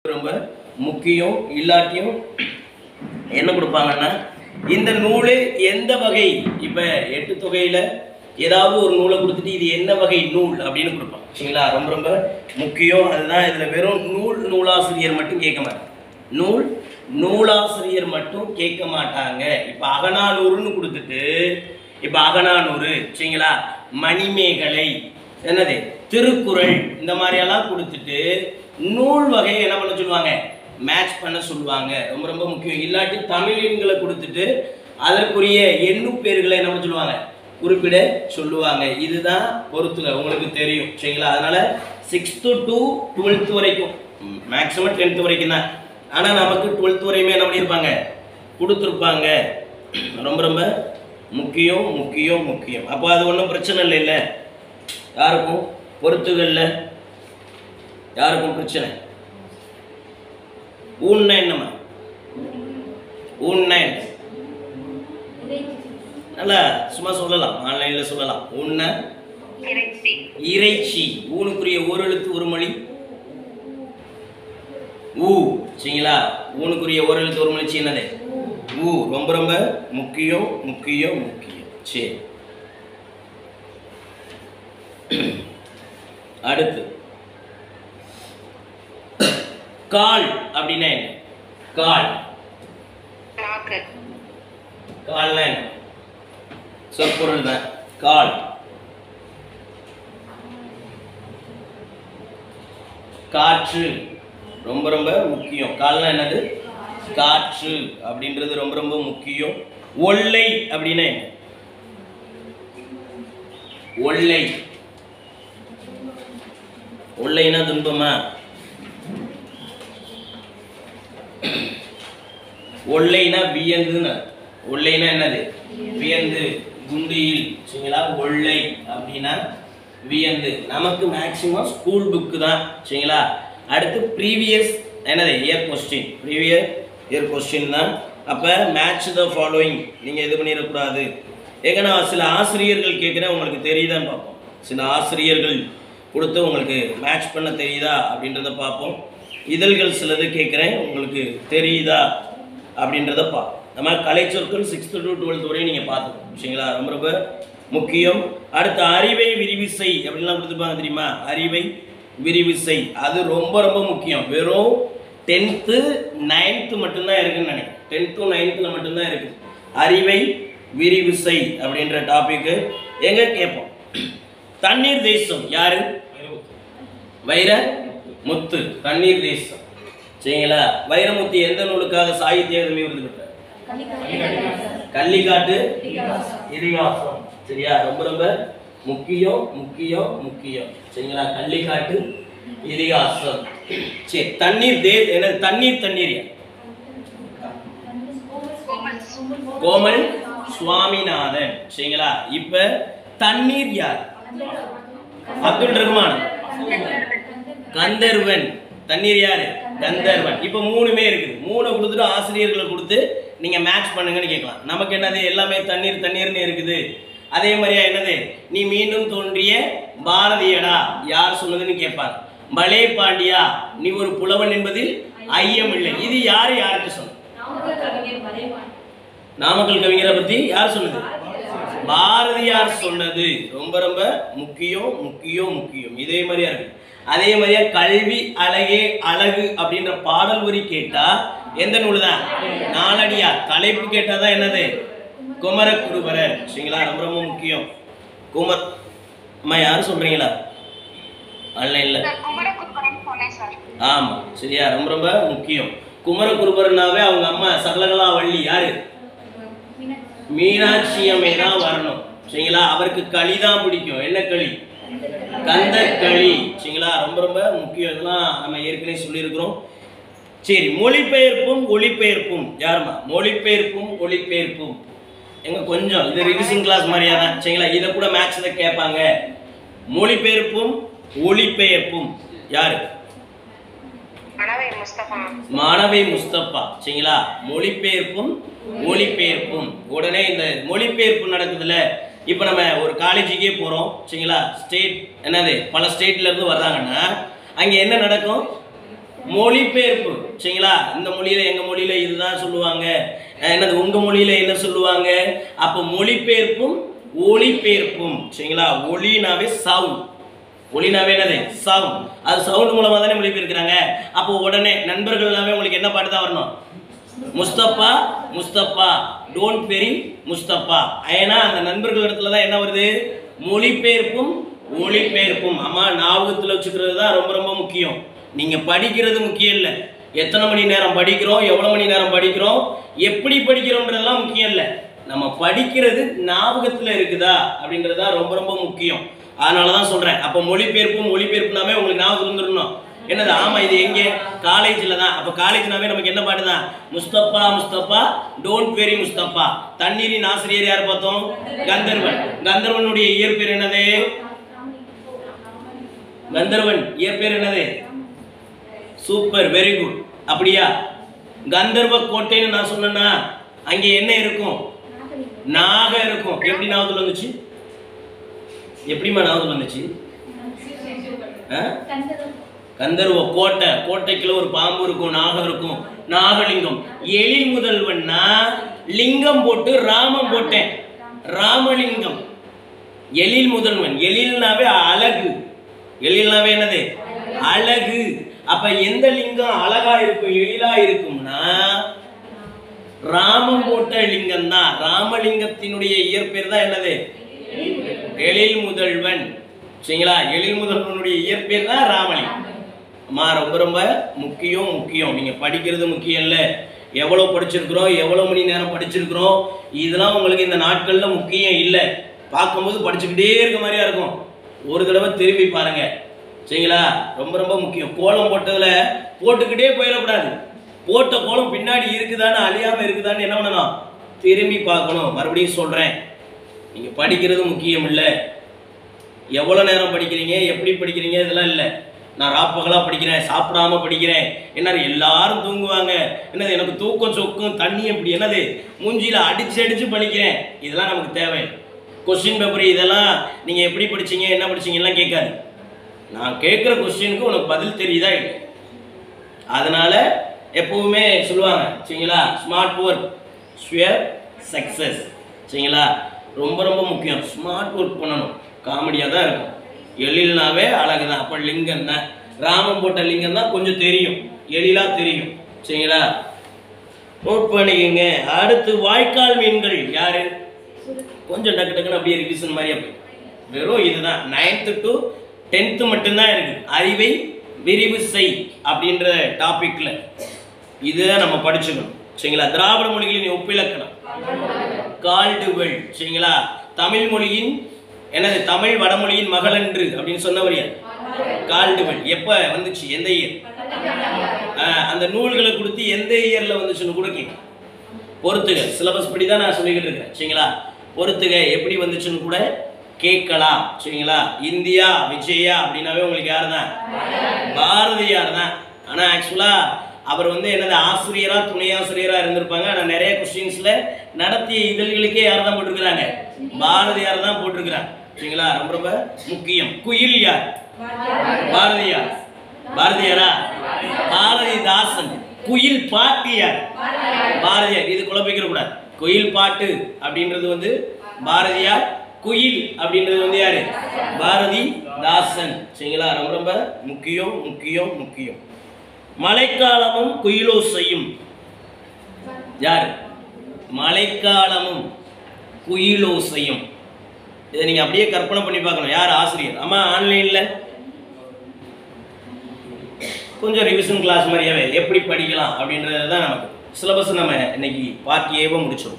ரொம்ப முக்கியம் இல்லாட்டியும் என்ன கொடுப்பாங்கன்னா இந்த நூல் எந்த வகை இப்ப எட்டு தொகையில ஏதாவது ஒரு நூலை கொடுத்துட்டு இது என்ன வகை நூல் அப்படின்னு கொடுப்பாங்க சரிங்களா ரொம்ப ரொம்ப முக்கியம் அதுதான் இதுல வெறும் நூல் நூலாசிரியர் மட்டும் கேட்க மாட்டாங்க நூல் நூலாசிரியர் மட்டும் கேட்க மாட்டாங்க இப்ப அகநானூறுன்னு கொடுத்துட்டு இப்ப அகநானூறு சரிங்களா மணிமேகலை என்னது திருக்குறள் இந்த மாதிரியெல்லாம் கொடுத்துட்டு நூல் வகையை என்ன பண்ண சொல்லுவாங்க மேட்ச் பண்ண சொல்லுவாங்க ரொம்ப ரொம்ப முக்கியம் இல்லாட்டி தமிழ் எண்களை கொடுத்துட்டு அதற்குரிய எண்ணு பேர்களை என்ன பண்ண சொல்லுவாங்க குறிப்பிட சொல்லுவாங்க இதுதான் பொறுத்துங்க உங்களுக்கு தெரியும் சரிங்களா அதனால சிக்ஸ்த்து டு டுவெல்த் வரைக்கும் மேக்ஸிமம் டென்த் வரைக்கும் தான் ஆனால் நமக்கு டுவெல்த் வரையுமே என்ன பண்ணியிருப்பாங்க கொடுத்துருப்பாங்க ரொம்ப ரொம்ப முக்கியம் முக்கியம் முக்கியம் அப்போ அது ஒன்றும் பிரச்சனை இல்லை இல்லை யாருக்கும் பொறுத்துகளில் யாருக்கும் பிரச்சனை ஊன்னா என்னம்மா ஊன்னா என்ன நல்லா சும்மா சொல்லலாம் ஆன்லைனில் சொல்லலாம் ஊன்ன இறைச்சி இறைச்சி ஊனுக்குரிய ஒரு எழுத்து ஒரு மொழி ஊ சரிங்களா ஊனுக்குரிய ஒரு எழுத்து ஒரு மொழி என்னது ஊ ரொம்ப ரொம்ப முக்கியம் முக்கியம் முக்கியம் சரி அடுத்து கால் அப்படின்னா என்ன கால் நாக்கு கால்னா என்ன சொற்பொருள் தான் கால் காற்று ரொம்ப ரொம்ப முக்கியம் கால்னா என்னது காற்று அப்படின்றது ரொம்ப ரொம்ப முக்கியம் ஒல்லை அப்படின்னா என்ன ஒல்லை ஒல்லைனா துன்பமா ஒல்லைனா வியந்துன்னு அர்த்தம். ஒல்லைனா என்னது வியந்து குண்டியில் சரிங்களா ஒல்லை அப்படின்னா வியந்து நமக்கு மேக்சிமம் ஸ்கூல் புக்கு தான் சரிங்களா அடுத்து ப்ரீவியஸ் என்னது year question previous year question தான் அப்போ மேட்ச் த ஃபாலோயிங் நீங்கள் இது பண்ணிடக்கூடாது ஏங்க நான் சில ஆசிரியர்கள் கேட்குறேன் உங்களுக்கு தெரியுதான்னு பார்ப்போம் சில ஆசிரியர்கள் கொடுத்து உங்களுக்கு மேட்ச் பண்ண தெரியுதா அப்படின்றத பார்ப்போம் இதழ்கள் சிலது கேட்குறேன் உங்களுக்கு தெரியுதா அப்படின்றத பார்ப்போம் நம்ம கலை சொற்கள் சிக்ஸ்த்து டு டுவெல்த் வரையும் நீங்கள் பார்த்துக்கணும் சரிங்களா ரொம்ப ரொம்ப முக்கியம் அடுத்து அறிவை விரிவிசை அப்படின்லாம் கொடுத்துருப்பாங்க தெரியுமா அறிவை விரிவிசை அது ரொம்ப ரொம்ப முக்கியம் வெறும் டென்த்து நைன்த்து மட்டும்தான் இருக்குன்னு நினைக்கிறேன் டென்த்து நைன்த்தில் மட்டும்தான் இருக்குது அறிவை விரிவிசை அப்படின்ற டாபிக்கு எங்க கேட்போம் தண்ணீர் தேசம் யாரு வைர முத்து தண்ணீர் தேசம் சரிங்களா வைரமுத்து எந்த நூலுக்காக சாகித்ய அகாதமி விருது பெற்றார் கள்ளிக்காட்டு இதிகாசம் சரியா ரொம்ப ரொம்ப முக்கியம் முக்கியம் முக்கியம் சரிங்களா கள்ளிக்காட்டு இதிகாசம் சரி தண்ணீர் தே என்ன தண்ணீர் தண்ணீர் யார்? கோமல் சுவாமிநாதன் சரிங்களா இப்ப தண்ணீர் யார் அப்துல் ரஹ்மான் கந்தர்வன் தண்ணீர் யாரு கந்தர்வன் இப்போ மூணுமே இருக்குது மூணை கொடுத்துட்டு ஆசிரியர்களை கொடுத்து நீங்க மேட்ச் பண்ணுங்கன்னு கேட்கலாம் நமக்கு என்னது எல்லாமே தண்ணீர் தண்ணீர்னு இருக்குது அதே மாதிரியா என்னது நீ மீண்டும் தோன்றிய பாரதியடா யார் சொன்னதுன்னு கேட்பாங்க பலே பாண்டியா நீ ஒரு புலவன் என்பதில் ஐயம் இல்லை இது யாரு யாருக்கு சொன்னது நாமக்கல் கவிஞரை பத்தி யார் சொன்னது பாரதியார் சொன்னது ரொம்ப ரொம்ப முக்கியம் முக்கியம் முக்கியம் இதே மாதிரியா இருக்கு அதே மாதிரியா கல்வி அழகே அழகு அப்படின்ற பாடல் வரி கேட்டா எந்த நூல் தான் நாலடியார் தலைப்பு கேட்டா தான் என்னது குமரகுருபரர் சரிங்களா ரொம்ப ரொம்ப முக்கியம் குமர் அம்மா யாரும் சொல்றீங்களா ஆன்லைன்ல சார் குமரகுருபரன் சொன்னேன் சார் ஆமா சரியா ரொம்ப ரொம்ப முக்கியம் குமரகுருபரனாவே அவங்க அம்மா சகலகலா வள்ளி யாரு மீனாட்சி அம்மை தான் வரணும் சரிங்களா அவருக்கு களி தான் பிடிக்கும் என்ன களி கந்த களி சரிங்களா ரொம்ப ரொம்ப முக்கியம் இதெல்லாம் நம்ம ஏற்கனவே சொல்லியிருக்கிறோம் சரி மொழிபெயர்ப்பும் ஒளிபெயர்ப்பும் யாருமா மொழிபெயர்ப்பும் ஒளிபெயர்ப்பும் எங்க கொஞ்சம் இது ரிவிஷன் கிளாஸ் மாதிரியா தான் சரிங்களா இதை கூட மேட்ச்ல கேட்பாங்க மொழிபெயர்ப்பும் ஒளிபெயர்ப்பும் யாரு மணவை முஸ்தபா மாணவை முஸ்தபா சரிங்களா மொழிபெயர்ப்பும் மொழிபெயர்ப்பும் உடனே இந்த மொழிபெயர்ப்பு நடக்குதுல இப்போ நம்ம ஒரு காலேஜுக்கே போகிறோம் சரிங்களா ஸ்டேட் என்னது பல ஸ்டேட்ல இருந்து வர்றாங்கன்னா அங்கே என்ன நடக்கும் மொழிபெயர்ப்பு சரிங்களா இந்த மொழியில எங்க மொழியில இதுதான் சொல்லுவாங்க அஹ் என்னது உங்க மொழியில என்ன சொல்லுவாங்க அப்போ மொழிபெயர்ப்பும் ஒளிபெயர்ப்பும் சரிங்களா ஒளினாவே சவுண்ட் ஒளினாவே என்னது சவுண்ட் அது சவுண்ட் மூலமா தானே மொழிபெயர்க்கிறாங்க அப்போ உடனே நண்பர்கள் எல்லாமே உங்களுக்கு என்ன பாட்டு தான் வரணும் முஸ்தபா முஸ்தபா டோன்ட் பெரி முஸ்தபா ஏன்னா அந்த நண்பர்கள் இடத்துல தான் என்ன வருது மொழிபெயர்ப்பும் ஒளிபெயர்ப்பும் அம்மா ஞாபகத்தில் வச்சுக்கிறது தான் ரொம்ப ரொம்ப முக்கியம் நீங்க படிக்கிறது முக்கியம் இல்லை எத்தனை மணி நேரம் படிக்கிறோம் எவ்வளவு மணி நேரம் படிக்கிறோம் எப்படி படிக்கிறோம்ன்றதெல்லாம் முக்கியம் இல்லை நம்ம படிக்கிறது ஞாபகத்துல இருக்குதா அப்படின்றது தான் ரொம்ப ரொம்ப முக்கியம் அதனால தான் சொல்றேன் அப்போ மொழிபெயர்ப்பும் ஒளிபெயர்ப்புனாவே உங்களுக்கு ஞாபகம் இருந்துடணும் என்னது ஆமா இது எங்க காலேஜ்ல தான் அப்ப காலேஜ்னாவே நமக்கு என்ன பாட்டு தான் முஸ்தபா முஸ்தபா டோன்ட் வெரி முஸ்தபா தண்ணீரின் ஆசிரியர் யார் பார்த்தோம் கந்தர்வன் கந்தர்வனுடைய இயற்பெயர் என்னது கந்தர்வன் இயற்பெயர் என்னது சூப்பர் வெரி குட் அப்படியா கந்தர்வ கோட்டைன்னு நான் சொன்னேன்னா அங்க என்ன இருக்கும் நாகம் இருக்கும் எப்படி ஞாபகத்துல வந்துச்சு எப்படிம்மா ஞாபகத்துல வந்துச்சு ஆ? கந்தர்வ கோட்டை கோட்டைக்குள்ள ஒரு பாம்பு இருக்கும் நாகம் இருக்கும் நாகலிங்கம் எழில் முதல்வன்னா லிங்கம் போட்டு ராமம் போட்டேன் ராமலிங்கம் எழில் முதல்வன் எழில்னாவே அழகு எழில்னாவே என்னது அழகு அப்ப எந்த லிங்கம் அழகா இருக்கும் எழிலா இருக்கும்னா ராமம் போட்ட லிங்கம் தான் ராமலிங்கத்தினுடைய இயற்பெயர் தான் என்னது எழில் முதல்வன் சரிங்களா எழில் முதல்வனுடைய இயற்பெயர் தான் ராமலிங்கம் அம்மா ரொம்ப ரொம்ப முக்கியம் முக்கியம் நீங்க படிக்கிறது முக்கியம் இல்ல எவ்வளவு படிச்சிருக்கிறோம் எவ்வளவு மணி நேரம் படிச்சிருக்கிறோம் இதெல்லாம் உங்களுக்கு இந்த நாட்கள்ல முக்கியம் இல்லை பார்க்கும்போது படிச்சுக்கிட்டே இருக்க மாதிரியா இருக்கும் ஒரு தடவை திரும்பி பாருங்க சரிங்களா ரொம்ப ரொம்ப முக்கியம் கோலம் போட்டதுல போட்டுக்கிட்டே போயிடக்கூடாது போட்ட கோலம் பின்னாடி இருக்குதான்னு அழியாம இருக்குதான்னு என்ன பண்ணணும் திரும்பி பார்க்கணும் மறுபடியும் சொல்றேன் நீங்க படிக்கிறது முக்கியம் இல்லை எவ்வளோ நேரம் படிக்கிறீங்க எப்படி படிக்கிறீங்க இதெல்லாம் இல்லை நான் ராப்பகலாக படிக்கிறேன் சாப்பிடாம படிக்கிறேன் என்ன எல்லாரும் தூங்குவாங்க என்னது எனக்கு தூக்கம் சொக்கும் தண்ணி எப்படி என்னது மூஞ்சியில் அடிச்சு அடிச்சு படிக்கிறேன் இதெல்லாம் நமக்கு தேவை கொஸ்டின் பேப்பர் இதெல்லாம் நீங்கள் எப்படி படிச்சீங்க என்ன படிச்சீங்க எல்லாம் கேட்காது நான் கேட்குற கொஸ்டினுக்கு உனக்கு பதில் தெரியுதா இல்லை அதனால எப்பவுமே சொல்லுவாங்க சரிங்களா ஸ்மார்ட் ஒர்க் ஸ்வியர் சக்ஸஸ் சரிங்களா ரொம்ப ரொம்ப முக்கியம் ஸ்மார்ட் ஒர்க் பண்ணணும் காமெடியாக தான் இருக்கும் எழில்னாவே அழகு தான் அப்போ லிங்கம் தான் ராமம் போட்ட லிங்கம் தான் கொஞ்சம் தெரியும் எழிலா தெரியும் சரிங்களா நோட் பண்ணிக்கங்க அடுத்து வாய்க்கால் மீன்கள் யாரு கொஞ்சம் டக்கு டக்குன்னு அப்படியே ரிவிஷன் மாதிரியே போய் வெறும் இதுதான் நைன்த்து டு டென்த்து மட்டும்தான் இருக்கு அறிவை விரிவு செய் அப்படின்ற டாபிக்ல இதை நம்ம படிச்சுக்கணும் சரிங்களா திராவிட மொழிகளின் ஒப்பிலக்கணம் கால்டுவெல் சரிங்களா தமிழ் மொழியின் எனது தமிழ் வடமொழியின் மகளன்று அப்படின்னு சொன்னவர் யார் கால்டுவெல் எப்ப வந்துச்சு எந்த இயர் அந்த நூல்களை கொடுத்து எந்த இயர்ல வந்துச்சுன்னு கூட கேட்கும் பொறுத்துக சிலபஸ் படி தான் நான் சொல்லிக்கிட்டு இருக்கேன் சரிங்களா பொறுத்துக எப்படி வந்துச்சுன்னு கூட கேட்கலாம் சரிங்களா இந்தியா விஜயா அப்படின்னாவே உங்களுக்கு யார் தான் பாரதியார் தான் ஆனா ஆக்சுவலா அவர் வந்து என்னது ஆசிரியரா துணை ஆசிரியரா இருந்திருப்பாங்க ஆனா நிறைய கொஸ்டின்ஸ்ல நடத்திய இதழ்களுக்கே யார் தான் போட்டிருக்கிறாங்க பாரதியார் தான் போட்டிருக்கிறாங்க சரிங்களா ரொம்ப ரொம்ப முக்கியம் குயில் யார் பாரதியார் பாரதியாரா பாரதிதாசன் குயில் பாட்டு யார் பாரதியார் இது குழப்பிக்கிற கூடாது குயில் பாட்டு அப்படின்றது வந்து பாரதியார் குயில் அப்படின்றது வந்து யாரு பாரதி தாசன் சரிங்களா ரொம்ப ரொம்ப முக்கியம் முக்கியம் முக்கியம் மழைக்காலமும் குயிலோசையும் யார் மழைக்காலமும் குயிலோசையும் இதை நீங்க அப்படியே கற்பனை பண்ணி பார்க்கணும் யார் ஆசிரியர் ஆமா ஆன்லைன்ல கொஞ்சம் ரிவிஷன் கிளாஸ் மாதிரியாவே எப்படி படிக்கலாம் அப்படின்றது தான் நமக்கு சிலபஸ் நம்ம இன்னைக்கு பார்ட் ஏவ முடிச்சிருவோம்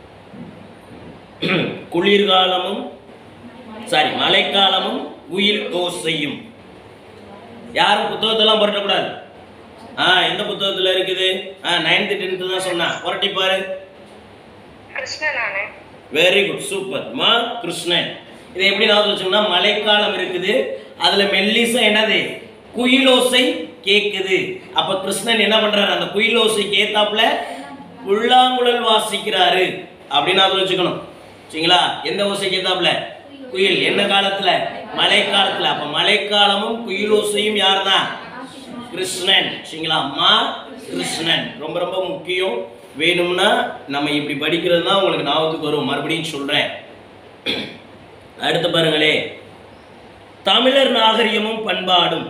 குளிர்காலமும் சாரி மழைக்காலமும் உயிர் ஓசையும் யாரும் புத்தகத்தெல்லாம் புரட்டக்கூடாது ஆ எந்த புத்தகத்துல இருக்குது ஆ நைன்த்து டென்த்து தான் சொன்னா புரட்டி பாரு கிருஷ்ணன் நானு வெரி குட் சூப்பர் மா கிருஷ்ணன் இதை எப்படி நான் வச்சோம்னா மழைக்காலம் இருக்குது அதுல மெல்லிசம் என்னது குயிலோசை கேக்குது அப்ப கிருஷ்ணன் என்ன பண்றாரு அந்த குயிலோசைக்கு ஏத்தாப்புல புல்லாங்குழல் வாசிக்கிறாரு அப்படின்னு அதை வச்சுக்கணும் சரிங்களா எந்த ஓசைக்கு ஏத்தாப்புல குயில் என்ன காலத்துல மழைக்காலத்துல அப்ப மழைக்காலமும் குயிலோசையும் யார் தான் கிருஷ்ணன் சரிங்களா மா கிருஷ்ணன் ரொம்ப ரொம்ப முக்கியம் வேணும்னா நம்ம இப்படி படிக்கிறது தான் உங்களுக்கு ஞாபகத்துக்கு வரும் மறுபடியும் சொல்றேன் அடுத்து பாருங்களே தமிழர் நாகரிகமும் பண்பாடும்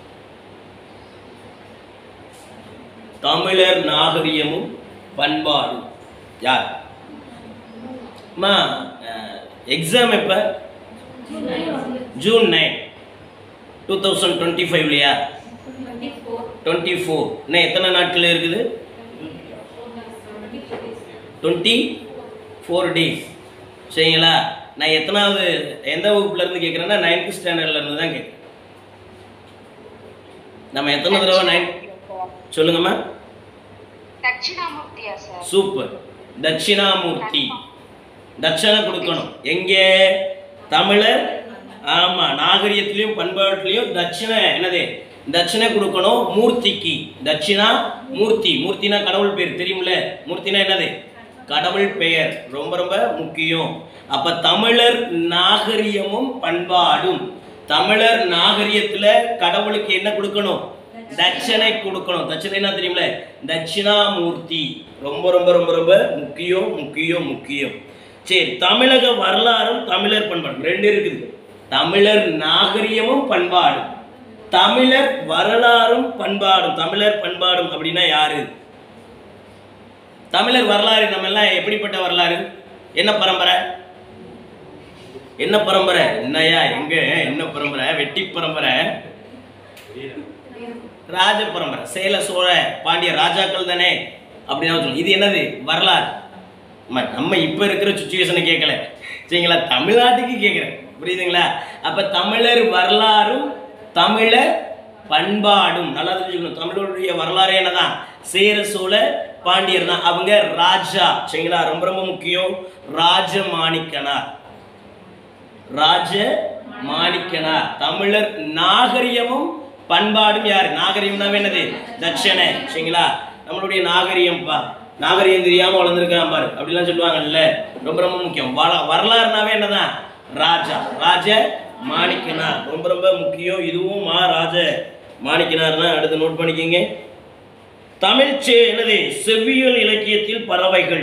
தமிழர் நாகரிகமும் பண்பாடும் யார் அம்மா எக்ஸாம் எப்போ June nine two thousand twenty ஃபைவ்லையா டுவெண்ட்டி ஃபோர் இன்னும் எத்தனை நாட்கள் இருக்குது டுவெண்ட்டி ஃபோர் டேஸ் சரிங்களா நான் எத்தனாவது எந்த வகுப்புல இருந்து கேட்குறேன்னா நைன்த் ஸ்டாண்டர்ட்ல இருந்து தான் கேட்குறேன் நம்ம எத்தனை தடவை நைன் சொல்லுங்கம்மா தட்சிணாமூர்த்தியா சார் சூப்பர் தட்சிணாமூர்த்தி தட்சணை கொடுக்கணும் எங்கே தமிழர் ஆமா நாகரிகத்திலையும் பண்பாட்டிலையும் தட்சிணை என்னது தட்சிணை கொடுக்கணும் மூர்த்திக்கு தட்சிணா மூர்த்தி மூர்த்தினா கடவுள் பேர் தெரியும்ல மூர்த்தினா என்னது கடவுள் பெயர் ரொம்ப ரொம்ப முக்கியம் அப்ப தமிழர் நாகரிகமும் பண்பாடும் தமிழர் நாகரிகத்துல கடவுளுக்கு என்ன கொடுக்கணும் தட்சணை கொடுக்கணும் தட்சணைனா தெரியும்ல தட்சிணாமூர்த்தி ரொம்ப ரொம்ப ரொம்ப ரொம்ப முக்கியம் முக்கியம் முக்கியம் சரி தமிழக வரலாறும் தமிழர் பண்பாடும் ரெண்டு இருக்குது தமிழர் நாகரிகமும் பண்பாடும் தமிழர் வரலாறும் பண்பாடும் தமிழர் பண்பாடும் அப்படின்னா யாரு தமிழர் வரலாறு நம்ம எல்லாம் எப்படிப்பட்ட வரலாறு என்ன பரம்பரை என்ன பரம்பரை என்னையா எங்க என்ன பரம்பரை வெட்டி பரம்பரை ராஜ பரம்பரை சேல சோழ பாண்டிய ராஜாக்கள் தானே அப்படின்னு சொல்லணும் இது என்னது வரலாறு அம்மா, நம்ம இப்ப இருக்கிற சுச்சுவேஷனை கேட்கல சரிங்களா தமிழ்நாட்டுக்கு கேட்குறேன் புரியுதுங்களா அப்ப தமிழர் வரலாறும் தமிழர் பண்பாடும் நல்லா தெரிஞ்சுக்கணும் தமிழருடைய வரலாறு என்னதான் சேர சோழ பாண்டியர் தான் அவங்க ராஜா சரிங்களா ரொம்ப ரொம்ப முக்கியம் ராஜ மாணிக்கனார் ராஜ மாணிக்கனார் தமிழர் நாகரிகமும் பண்பாடும் யார் நாகரிகம்னாவே என்னது தட்சணை சரிங்களா நம்மளுடைய நாகரிகம்ப்பா நாகரிகம் தெரியாம வளர்ந்துருக்கான் பாரு அப்படிலாம் சொல்லுவாங்கல்ல ரொம்ப ரொம்ப முக்கியம் வர- வரலாறுனாவே என்னதான் ராஜா ராஜ மாணிக்கனார் ரொம்ப ரொம்ப முக்கியம் இதுவும் மா ராஜ மாணிக்கனார் தான் அடுத்து நோட் பண்ணிக்கோங்க தமிழ் செ- என்னது செவ்வியல் இலக்கியத்தில் பறவைகள்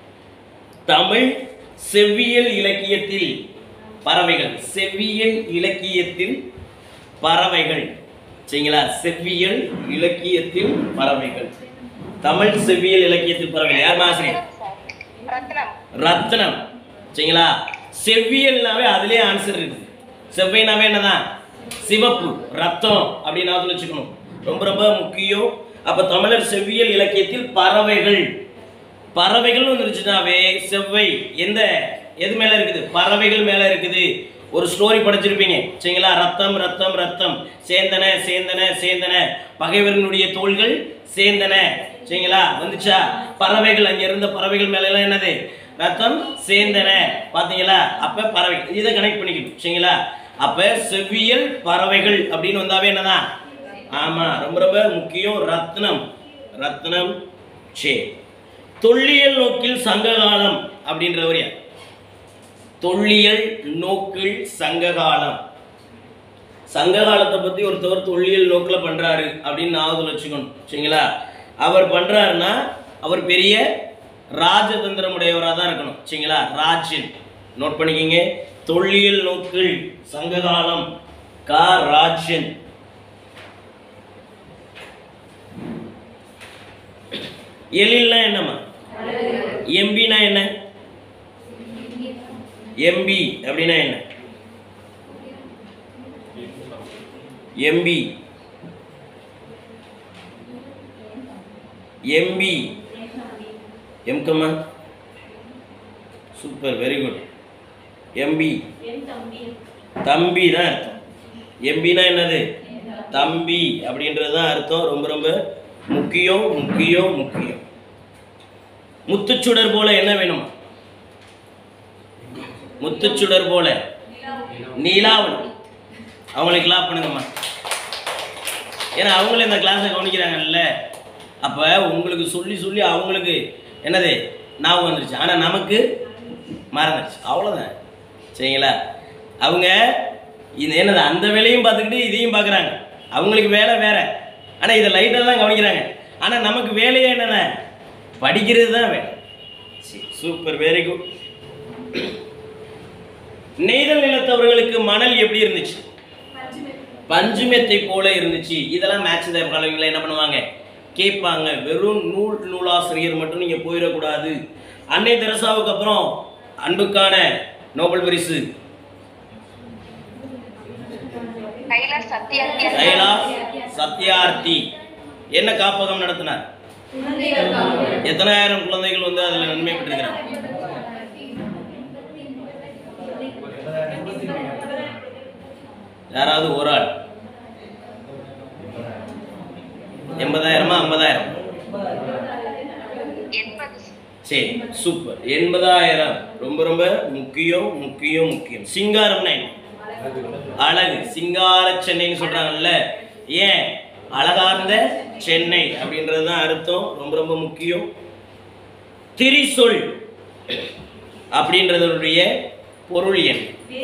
தமிழ் செவ்வியல் இலக்கியத்தில் பறவைகள் செவ்வியல் இலக்கியத்தில் பறவைகள் சரிங்களா செவ்வியல் இலக்கியத்தில் பறவைகள் தமிழ் செவ்வியல் இலக்கியத்தில் பறவைகள் யார் ஆசிரியர் ரத்னம் ரத்னம் சரிங்களா செவ்வியல்னாவே அதுலயே ஆன்சர் இருக்கு செவ்வைனாவே என்னதான் சிவப்பு ரத்தம் அப்படின்னு வச்சுக்கணும் ரொம்ப ரொம்ப முக்கியம் அப்ப தமிழர் செவ்வியல் இலக்கியத்தில் பறவைகள் பறவைகள் வந்துருச்சுனாவே செவ்வை எந்த எது மேல இருக்குது பறவைகள் மேல இருக்குது ஒரு ஸ்டோரி படிச்சிருப்பீங்க சரிங்களா ரத்தம் ரத்தம் ரத்தம் சேந்தன சேந்தன சேந்தன பகைவர்களுடைய தோள்கள் சேந்தன சரிங்களா வந்துச்சா பறவைகள் அங்க இருந்த பறவைகள் மேல எல்லாம் என்னது ரத்தம் சேந்தன பாத்தீங்களா அப்ப பறவைகள் இதை கனெக்ட் பண்ணிக்கணும் சரிங்களா அப்ப செவ்வியல் பறவைகள் அப்படின்னு வந்தாவே என்னதான் ஆமா ரொம்ப ரொம்ப முக்கியம் ரத்னம் ரத்னம் சரி தொல்லியல் நோக்கில் சங்ககாலம் அப்படின்றவர் யார் தொல்லியல் நோக்கில் சங்ககாலம் சங்ககாலத்தை பத்தி ஒருத்தவர் தொல்லியல் நோக்கில் பண்றாரு அப்படின்னு ஞாபகத்தில் வச்சுக்கணும் சரிங்களா அவர் பண்றாருன்னா அவர் பெரிய ராஜதந்திரம் உடையவராக தான் இருக்கணும் சரிங்களா ராஜன் நோட் பண்ணிக்கிங்க தொல்லியல் நோக்கில் சங்ககாலம் கா ராஜன் எழில்னா என்னம்மா எம்பினா என்ன எம்பி அப்படின்னா என்ன எம்பி எம்பி எம்கம்மா சூப்பர் வெரி குட் எம்பி தம்பி தான் அர்த்தம் எம்பினா என்னது தம்பி அப்படின்றது தான் அர்த்தம் ரொம்ப ரொம்ப முக்கியம் முக்கியம் முக்கியம் முத்துச்சுடர் போல என்ன வேணும் முத்துச்சுடர் போல நீலாவணி அவங்களுக்கு கிளாப் பண்ணுங்கம்மா ஏன்னா அவங்களும் இந்த கிளாஸை கவனிக்கிறாங்கல்ல அப்போ உங்களுக்கு சொல்லி சொல்லி அவங்களுக்கு என்னது ஞாபகம் வந்துருச்சு ஆனால் நமக்கு மறந்துருச்சு அவ்வளோதான் சரிங்களா அவங்க இது என்னது அந்த வேலையும் பார்த்துக்கிட்டு இதையும் பார்க்குறாங்க அவங்களுக்கு வேலை வேற ஆனால் இதை லைட்டாக தான் கவனிக்கிறாங்க ஆனால் நமக்கு வேலையே என்னென்ன படிக்கிறது தான் வேலை சூப்பர் வெரி குட் நெய்தல் நிலத்தவர்களுக்கு மணல் எப்படி இருந்துச்சு பஞ்சுமெத்தை போல இருந்துச்சு இதெல்லாம் மேட்ச் தேவை கலவைங்களை என்ன பண்ணுவாங்க கேட்பாங்க வெறும் நூல் நூலாசிரியர் மட்டும் நீங்க போயிடக்கூடாது அன்னை தெரசாவுக்கு அப்புறம் அன்புக்கான நோபல் பரிசு கைலாஷ் சத்யார்த்தி லைலா சத்யார்த்தி என்ன காப்பகம் நடத்தினார் எத்தனாயிரம் குழந்தைகள் வந்து அதுல நன்மை பெற்றிருக்கிறாங்க யாராவது ஒரு ஆள் எண்பதாயிரமா ஐம்பதாயிரம் எண்பது சரி சூப்பர் எண்பதாயிரம் ரொம்ப ரொம்ப முக்கியம் முக்கியம் முக்கியம் சிங்காரம்னா என்ன அழகு சிங்கார சென்னைன்னு சொல்றாங்கல்ல ஏன் அழகார்ந்த சென்னை அப்படின்றது தான் அர்த்தம் ரொம்ப ரொம்ப முக்கியம் திரிசொல் அப்படின்றதனுடைய பொருள் என்ன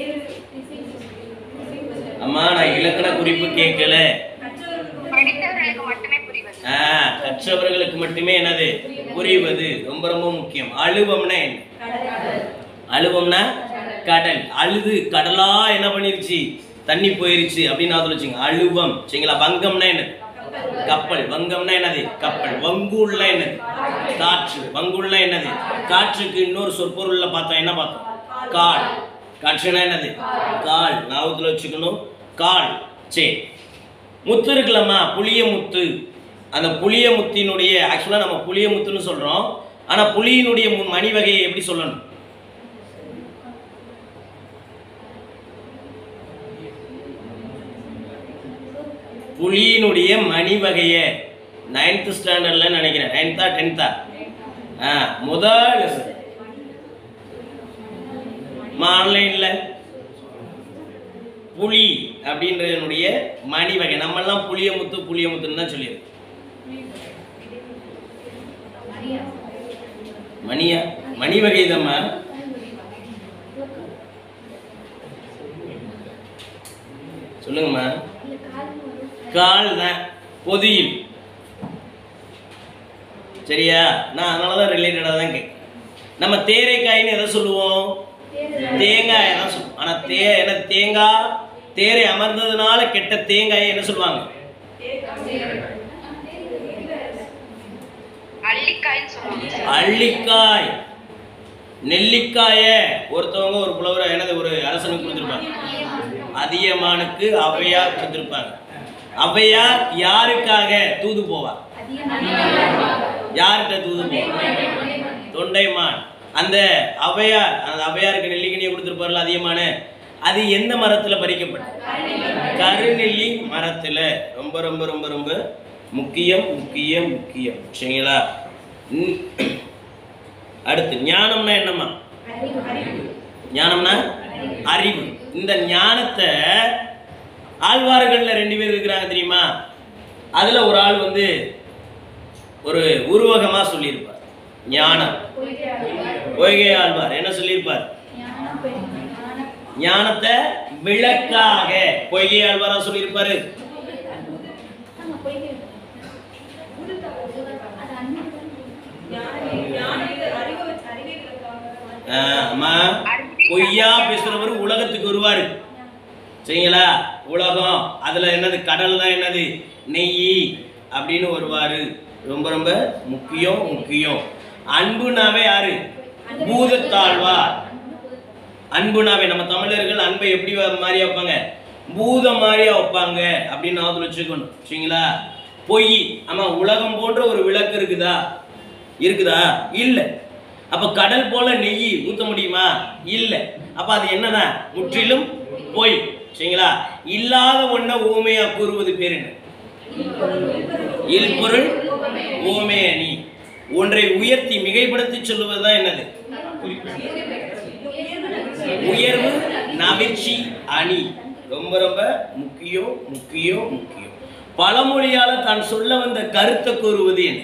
அம்மா நான் இலக்கண குறிப்பு கேட்கல படித்தவர்களுக்கு மட்டுமே புரிவது ஆ, கற்றவர்களுக்கு மட்டுமே என்னது புரிவது ரொம்ப ரொம்ப முக்கியம் அழுவம்னா என்ன அழுவம்னா கடல் அழுது கடலா என்ன பண்ணிருச்சு தண்ணி போயிருச்சு அப்படின்னு நான் வச்சுங்க அழுவம் சரிங்களா வங்கம்னா என்னது கப்பல் வங்கம்னா என்னது கப்பல் வங்கூல்னா என்னது காற்று வங்கூல்னா என்னது காற்றுக்கு இன்னொரு சொற்பொருள்ல பார்த்தோம் என்ன பார்த்தோம் கால் காற்றுனா என்னது கால் ஞாபகத்துல வச்சுக்கணும் கால் சரி முத்து இருக்குல்லம்மா புளிய முத்து அந்த புளிய முத்தினுடைய ஆக்சுவலாக நம்ம புளிய முத்துன்னு சொல்கிறோம் ஆனால் புளியினுடைய மு- மணி வகையை எப்படி சொல்லணும் புலியினுடைய மணி வகையை நைன்த் ஸ்டாண்டர்டில் நினைக்கிறேன் நைன்த்தா டென்த்தா ஆ முதல் lesson. ஆன்லைனில் புலி அப்படின்றதனுடைய மணி வகை நம்மெல்லாம் புளியமுத்து புளியமுத்துன்னு தான் சொல்லியிருக்கோம் மணியா மணி வகை தாம்மா சொல்லுங்கம்மா கால் தான் பொதியில் சரியா நான் அதனால தான் ரிலேட்டடாக தான் கேட்குறேன் நம்ம தேரைக்காயின்னு எதை சொல்லுவோம் தேங்காய் தான் சொல்லுவோம் ஆனால் தே என்ன தேங்காய் தேரை அமர்ந்ததுனால கெட்ட தேங்காயை என்ன சொல்லுவாங்க அள்ளிக்காய்ன்னு சொல்லுவாங்க சார் அள்ளிக்காய் நெல்லிக்காய ஒருத்தவங்க ஒரு புலவர் என்னது ஒரு அரசனுக்கு கொடுத்துருப்பாங்க அதியமானுக்கு ஔவையார் கொடுத்துருப்பாங்க ஔவையார் யாருக்காக தூது போவார் யார்கிட்ட தூது போவார் தொண்டைமான் அந்த ஔவையார் அந்த ஔவையாருக்கு நெல்லிக்கனியை கொடுத்துருப்பார்ல அதியமான அது எந்த மரத்துல பறிக்கப்பட்டது கருநெல்லி மரத்துல ரொம்ப ரொம்ப ரொம்ப ரொம்ப முக்கியம் முக்கியம் முக்கியம் சரிங்களா ம். அடுத்து ஞானம்னா என்னம்மா ஞானம்னா அறிவு இந்த ஞானத்தை ஆழ்வார்கள்ல ரெண்டு பேர் இருக்கிறாங்க தெரியுமா அதுல ஒரு ஆள் வந்து ஒரு உருவகமா சொல்லியிருப்பார் ஞானம் பொய்கை ஆழ்வார் என்ன சொல்லியிருப்பார் ஞானத்தை விளக்காக பொய்கை ஆழ்வாரா சொல்லியிருப்பாரு ஆஹ் அம்மா பொய்யா பேசுறவர் உலகத்துக்கு வருவாரு சரிங்களா உலகம் அதுல என்னது கடல் தான் என்னது நெய் அப்படின்னு வருவாரு ரொம்ப ரொம்ப முக்கியம் முக்கியம் அன்புனாவே யாரு பூதத்தாழ்வார் அன்புனாவே நம்ம தமிழர்கள் அன்பை எப்படி வ- மாதிரியா வைப்பாங்க பூதம் மாதிரியா வைப்பாங்க அப்படின்னு ஞாபகத்துல வச்சுக்கணும் சரிங்களா பொய் ஆமா உலகம் போன்ற ஒரு விளக்கு இருக்குதா இருக்குதா இல்லை அப்ப கடல் போல நெய் ஊத்த முடியுமா இல்லை அப்ப அது என்னன்னா முற்றிலும் பொய் சரிங்களா இல்லாத ஒண்ண ஊமையா கூறுவது பேர் என்ன இல்பொருள் ஊமை அணி ஒன்றை உயர்த்தி மிகைப்படுத்தி சொல்லுவதுதான் என்னது உயர்வு நவிர்ச்சி அணி ரொம்ப ரொம்ப முக்கியம் முக்கியம் முக்கியம் பழமொழியால தான் சொல்ல வந்த கருத்தை கூறுவது என்ன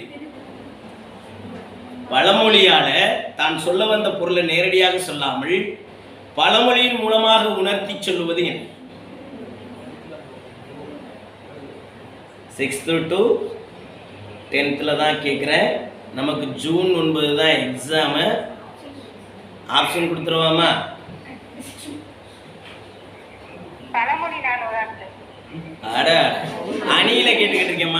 பழமொழியால தான் சொல்ல வந்த பொருளை நேரடியாக சொல்லாமல் பழமொழியின் மூலமாக உணர்த்தி சொல்லுவது என்ன சிக்ஸ்த்து டு டென்த்தில் தான் கேட்குறேன் நமக்கு ஜூன் ஒன்பது தான் எக்ஸாமு ஆப்ஷன் கொடுத்துருவாமா பழமொழி நான் ஒரு ஆண்டு அட அணியில கேட்டுக்கிட்டு இருக்கேம்மா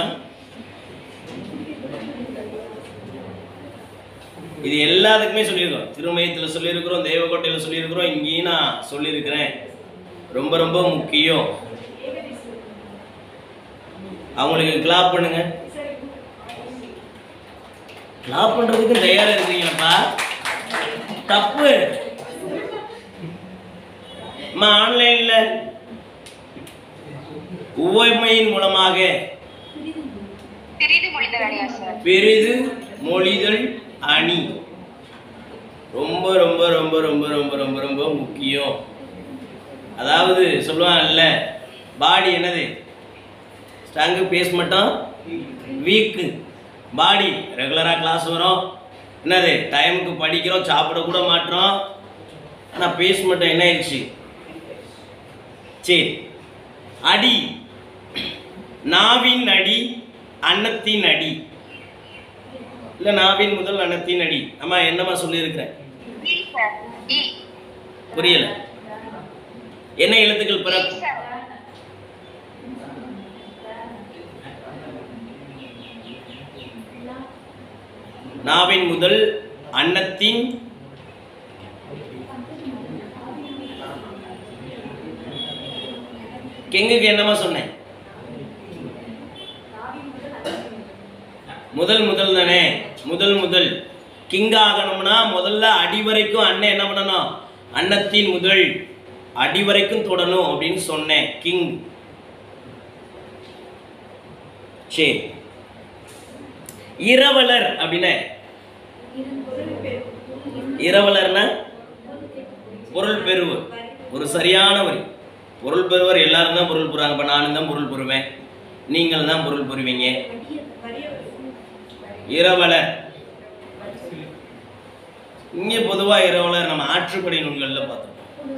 இது எல்லாத்துக்குமே சொல்லியிருக்கோம் திருமயத்தில் சொல்லியிருக்கிறோம் தேவக்கோட்டையில் சொல்லியிருக்கிறோம் இங்கேயும் நான் சொல்லியிருக்கிறேன் ரொம்ப ரொம்ப முக்கியம் அவங்களுக்கு கிளாப் பண்ணுங்க கிளாப் பண்றதுக்கு தயாரா இருக்கீங்களப்பா தப்பு அம்மா ஆன்லைன்ல உவமையின் மூலமாக திரிது மொழிதல் அணியா சார் பெரிது மொழிதல் அணி ரொம்ப ரொம்ப ரொம்ப ரொம்ப ரொம்ப ரொம்ப ரொம்ப முக்கியம் அதாவது சொல்லுவாங்கல்ல பாடி என்னது ஸ்ட்ராங்கு பேஸ் மட்டும் வீக்கு பாடி ரெகுலராக கிளாஸ் வரும் என்னது டைமுக்கு படிக்கிறோம் சாப்பிட கூட மாட்டோம் ஆனால் பேஸ் மட்டும் என்ன ஆயிடுச்சு சரி அடி நாவின் அடி அன்னத்தின் அடி இல்ல நாவின் முதல் அன்னத்தின் அடி அம்மா என்னம்மா சொல்லியிருக்கிறேன் இ சார் இ புரியல என்ன எழுத்துக்கள் இ பிறப்பு சார் நாவின் முதல் அன்னத்தின் கெங்குக்கு என்னம்மா சொன்னேன் முதல் முதல் தானே முதல் முதல் கிங் ஆகணும்னா முதல்ல அடி வரைக்கும் அண்ணன் என்ன பண்ணணும் அன்னத்தின் முதல் அடி வரைக்கும் தொடணும் அப்படின்னு சொன்னேன் கிங் சரி இரவலர் அப்படின்னா இரவலர்னா பொருள் பெறுவர் ஒரு சரியான வரி பொருள் பெறுவர் எல்லாரும் தான் பொருள் பெறுவாங்க இப்போ நானும் தான் பொருள் பெறுவேன் நீங்கள் தான் பொருள் பெறுவீங்க இரவலர் இங்கே பொதுவா இரவலர் நம்ம ஆற்றுப்படை நூல்கள்ல பார்த்தோம்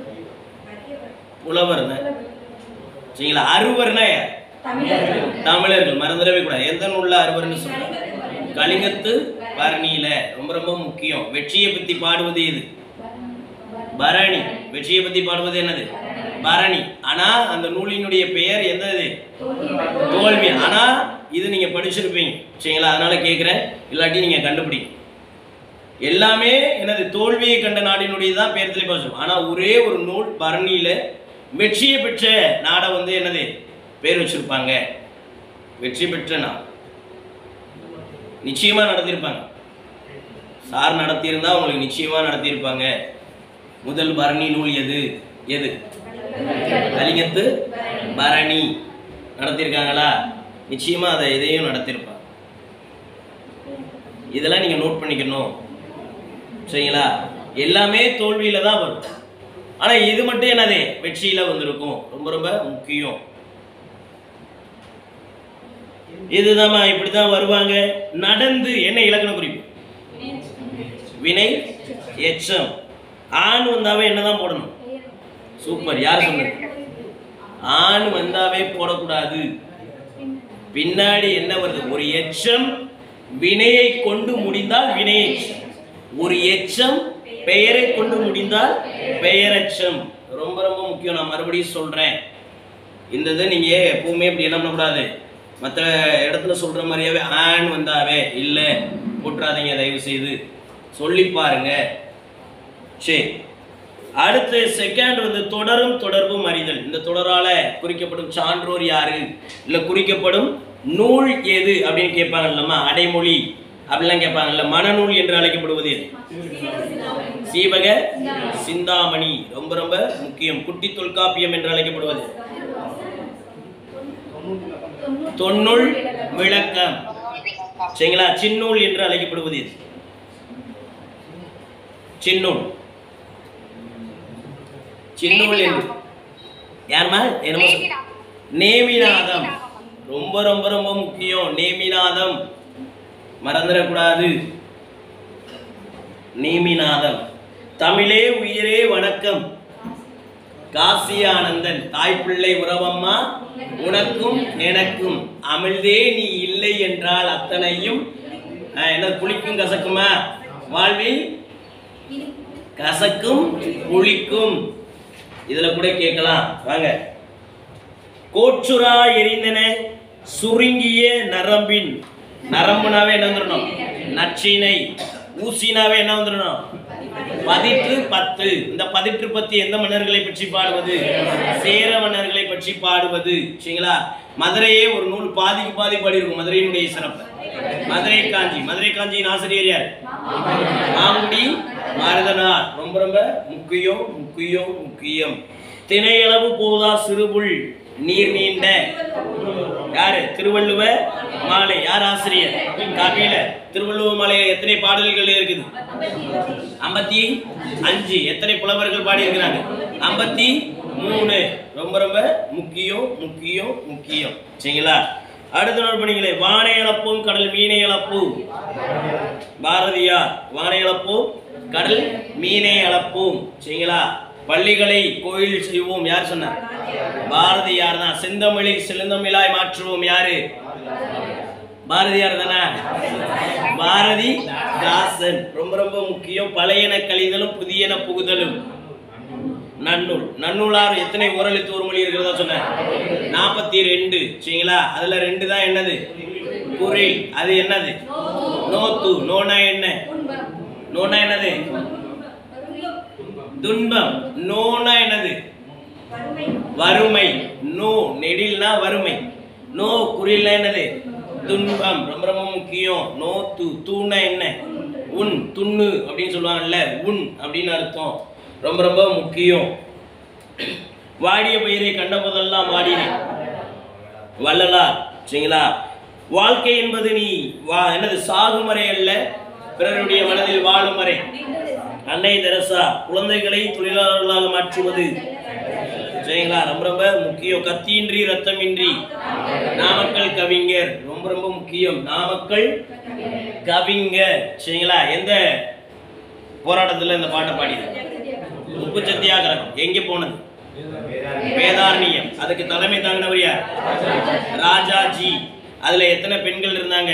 புலவர் தான் சரிங்களா அறுவர்னா யார்? தமிழர்கள் மறந்துடவே கூடாது எந்த நூல்ல அறுவர்னு சொல்றாங்க கலிங்கத்து பரணியில ரொம்ப ரொம்ப முக்கியம் வெற்றியை பத்தி பாடுவது எது பரணி வெற்றியை பத்தி பாடுவது என்னது பரணி ஆனா அந்த நூலினுடைய பெயர் எந்த இது தோல்வி ஆனா இது நீங்க படிச்சிருப்பீங்க சரிங்களா அதனால கேக்குறேன் இல்லாட்டி நீங்க கண்டுபிடி எல்லாமே எனது தோல்வியை கண்ட நாடினுடைய தான் பேர் தெளிவாசம் ஆனா ஒரே ஒரு நூல் பரணியில வெற்றியை பெற்ற நாடை வந்து என்னது பேர் வச்சிருப்பாங்க வெற்றி பெற்ற நாள் நிச்சயமா நடத்தியிருப்பாங்க சார் நடத்தியிருந்தா உங்களுக்கு நிச்சயமா நடத்தியிருப்பாங்க முதல் பரணி நூல் எது எது கலிங்கத்து பரணி நடத்தியிருக்காங்களா நிச்சயமா அதை இதையும் நடத்தியிருப்பாங்க இதெல்லாம் நீங்க நோட் பண்ணிக்கணும் சரிங்களா எல்லாமே தோல்வியில தான் வரும் ஆனா இது மட்டும் என்னது வெற்றியில வந்திருக்கும் ரொம்ப ரொம்ப முக்கியம் இதுதாம்மா இப்படிதான் வருவாங்க நடந்து என்ன இலக்கண குறிப்பு வினை எச்சம் ஆண் வந்தாவே என்னதான் போடணும் சூப்பர் யார் சொன்னது ஆண் வந்தாவே போடக்கூடாது பின்னாடி என்ன வருது ஒரு எச்சம் வினையை கொண்டு முடிந்தால் வினை எச்சம் ஒரு எச்சம் பெயரை கொண்டு முடிந்தால் பெயரெச்சம் ரொம்ப ரொம்ப முக்கியம் நான் மறுபடியும் சொல்றேன் இந்த இதை நீங்க எப்பவுமே இப்படி என்ன பண்ணக்கூடாது மற்ற இடத்துல சொல்ற மாதிரியாவே ஆன் வந்தாவே இல்லை போட்டுறாதீங்க தயவு செய்து சொல்லி பாருங்க சரி அடுத்து செகண்ட் வந்து தொடரும் தொடர்பும் அறிதல் இந்த தொடரால குறிக்கப்படும் சான்றோர் யாரு இல்ல குறிக்கப்படும் நூல் எது அப்படின்னு கேட்பாங்கல்லம்மா அடைமொழி அப்படிலாம் கேட்பாங்கல்ல மனநூல் என்று அழைக்கப்படுவது எது சீவக சிந்தாமணி ரொம்ப ரொம்ப முக்கியம் குட்டி தொல்காப்பியம் என்று அழைக்கப்படுவது தொன்னுள் விளக்கம் சரிங்களா சின்னூல் என்று அழைக்கப்படுவது எது சின்னூல் சின்னூல் என்று யாருமா என்னமோ சொல்~ நேமிநாதம் ரொம்ப ரொம்ப ரொம்ப முக்கியம் நேமிநாதம் மறந்துடக்கூடாது நேமிநாதம் தமிழே உயிரே வணக்கம் காசி ஆனந்தன் தாய்ப்பிள்ளை உறவம்மா உனக்கும் எனக்கும் அமிழ்தே நீ இல்லை என்றால் அத்தனையும் ஆஹ், என்ன புளிக்கும் கசக்குமா வாழ்வில் கசக்கும் புளிக்கும் இதுல கூட கேட்கலாம் வாங்க கோச்சுரா எரிந்தன சுருங்கிய நரம்பின் நரம்புனாவே என்ன வந்துடணும் நச்சினை ஊசினாவே என்ன வந்துடணும் பதிற்று பத்து இந்த பதிற்று பத்து எந்த மன்னர்களை பற்றி பாடுவது சேர மன்னர்களை பற்றி பாடுவது சரிங்களா மதுரையே ஒரு நூல் பாதிக்கு பாதி பாடியிருக்கும் மதுரையினுடைய சிறப்பு மதுரை காஞ்சி மதுரை காஞ்சியின் ஆசிரியர் யார் மாங்குடி மாரதனார் ரொம்ப ரொம்ப முக்கியம் முக்கியம் முக்கியம் திணையளவு போதா சிறுபுல் நீர் நீண்ட யாரு திருவள்ளுவ மாலை யார் ஆசிரியர் கபில திருவள்ளுவ மாலையில எத்தனை பாடல்கள் இருக்குது ஐம்பத்தி அஞ்சு எத்தனை புலவர்கள் பாடி இருக்கிறாங்க ஐம்பத்தி மூணு ரொம்ப ரொம்ப முக்கியம் முக்கியம் முக்கியம் சரிங்களா அடுத்த நோட் பண்ணிங்களே வானை இழப்போம் கடல் மீனை இழப்போம் பாரதியார் வானை இழப்போம் கடல் மீனை அளப்போம் சரிங்களா பள்ளிகளை கோயில் செய்வோம் யார் சொன்னார் பாரதியார் தான் செந்தமிழை செழுந்தமிழாய் மாற்றுவோம் யாரு பாரதியார் தானே பாரதி தாசன் ரொம்ப ரொம்ப முக்கியம் பழையன கழிதலும் புதியன புகுதலும் நன்னூல் நன்னூலார் எத்தனை ஓரெழுத்து ஒரு மொழி இருக்கிறதா சொன்னேன் நாற்பத்தி ரெண்டு சரிங்களா அதுல ரெண்டு தான் என்னது குரில் அது என்னது நோத்து நோனா என்ன நோனா என்னது துன்பம் நோனா என்னது வறுமை நோ நெடில்னா வறுமை நோ குறில்னா என்னது துன்பம் ரொம்ப ரொம்ப முக்கியம் நோ து தூணா என்ன உன் துண்ணு அப்படின்னு சொல்லுவாங்கல்ல உன் அப்படின்னு அர்த்தம் ரொம்ப ரொம்ப முக்கியம் வாடிய பயிரை கண்ட போதெல்லாம் வாடினேன் வள்ளலார் சரிங்களா வாழ்க்கை என்பது நீ வா என்னது சாகும் வரை அல்ல பிறருடைய மனதில் வாழும் வரை அன்னை தெரசா குழந்தைகளை தொழிலாளர்களாக மாற்றுவது சரிங்களா ரொம்ப ரொம்ப முக்கியம் கத்தியின்றி ரத்தமின்றி நாமக்கல் கவிஞர் ரொம்ப ரொம்ப முக்கியம் நாமக்கல் கவிஞர் சரிங்களா எந்த போராட்டத்துல இந்த பாட்டை பாடி உப்பு சத்தியாகிரகம் எங்க போனது வேதாரண்யம் அதுக்கு தலைமை தாங்கினவர் யார் ராஜாஜி அதுல எத்தனை பெண்கள் இருந்தாங்க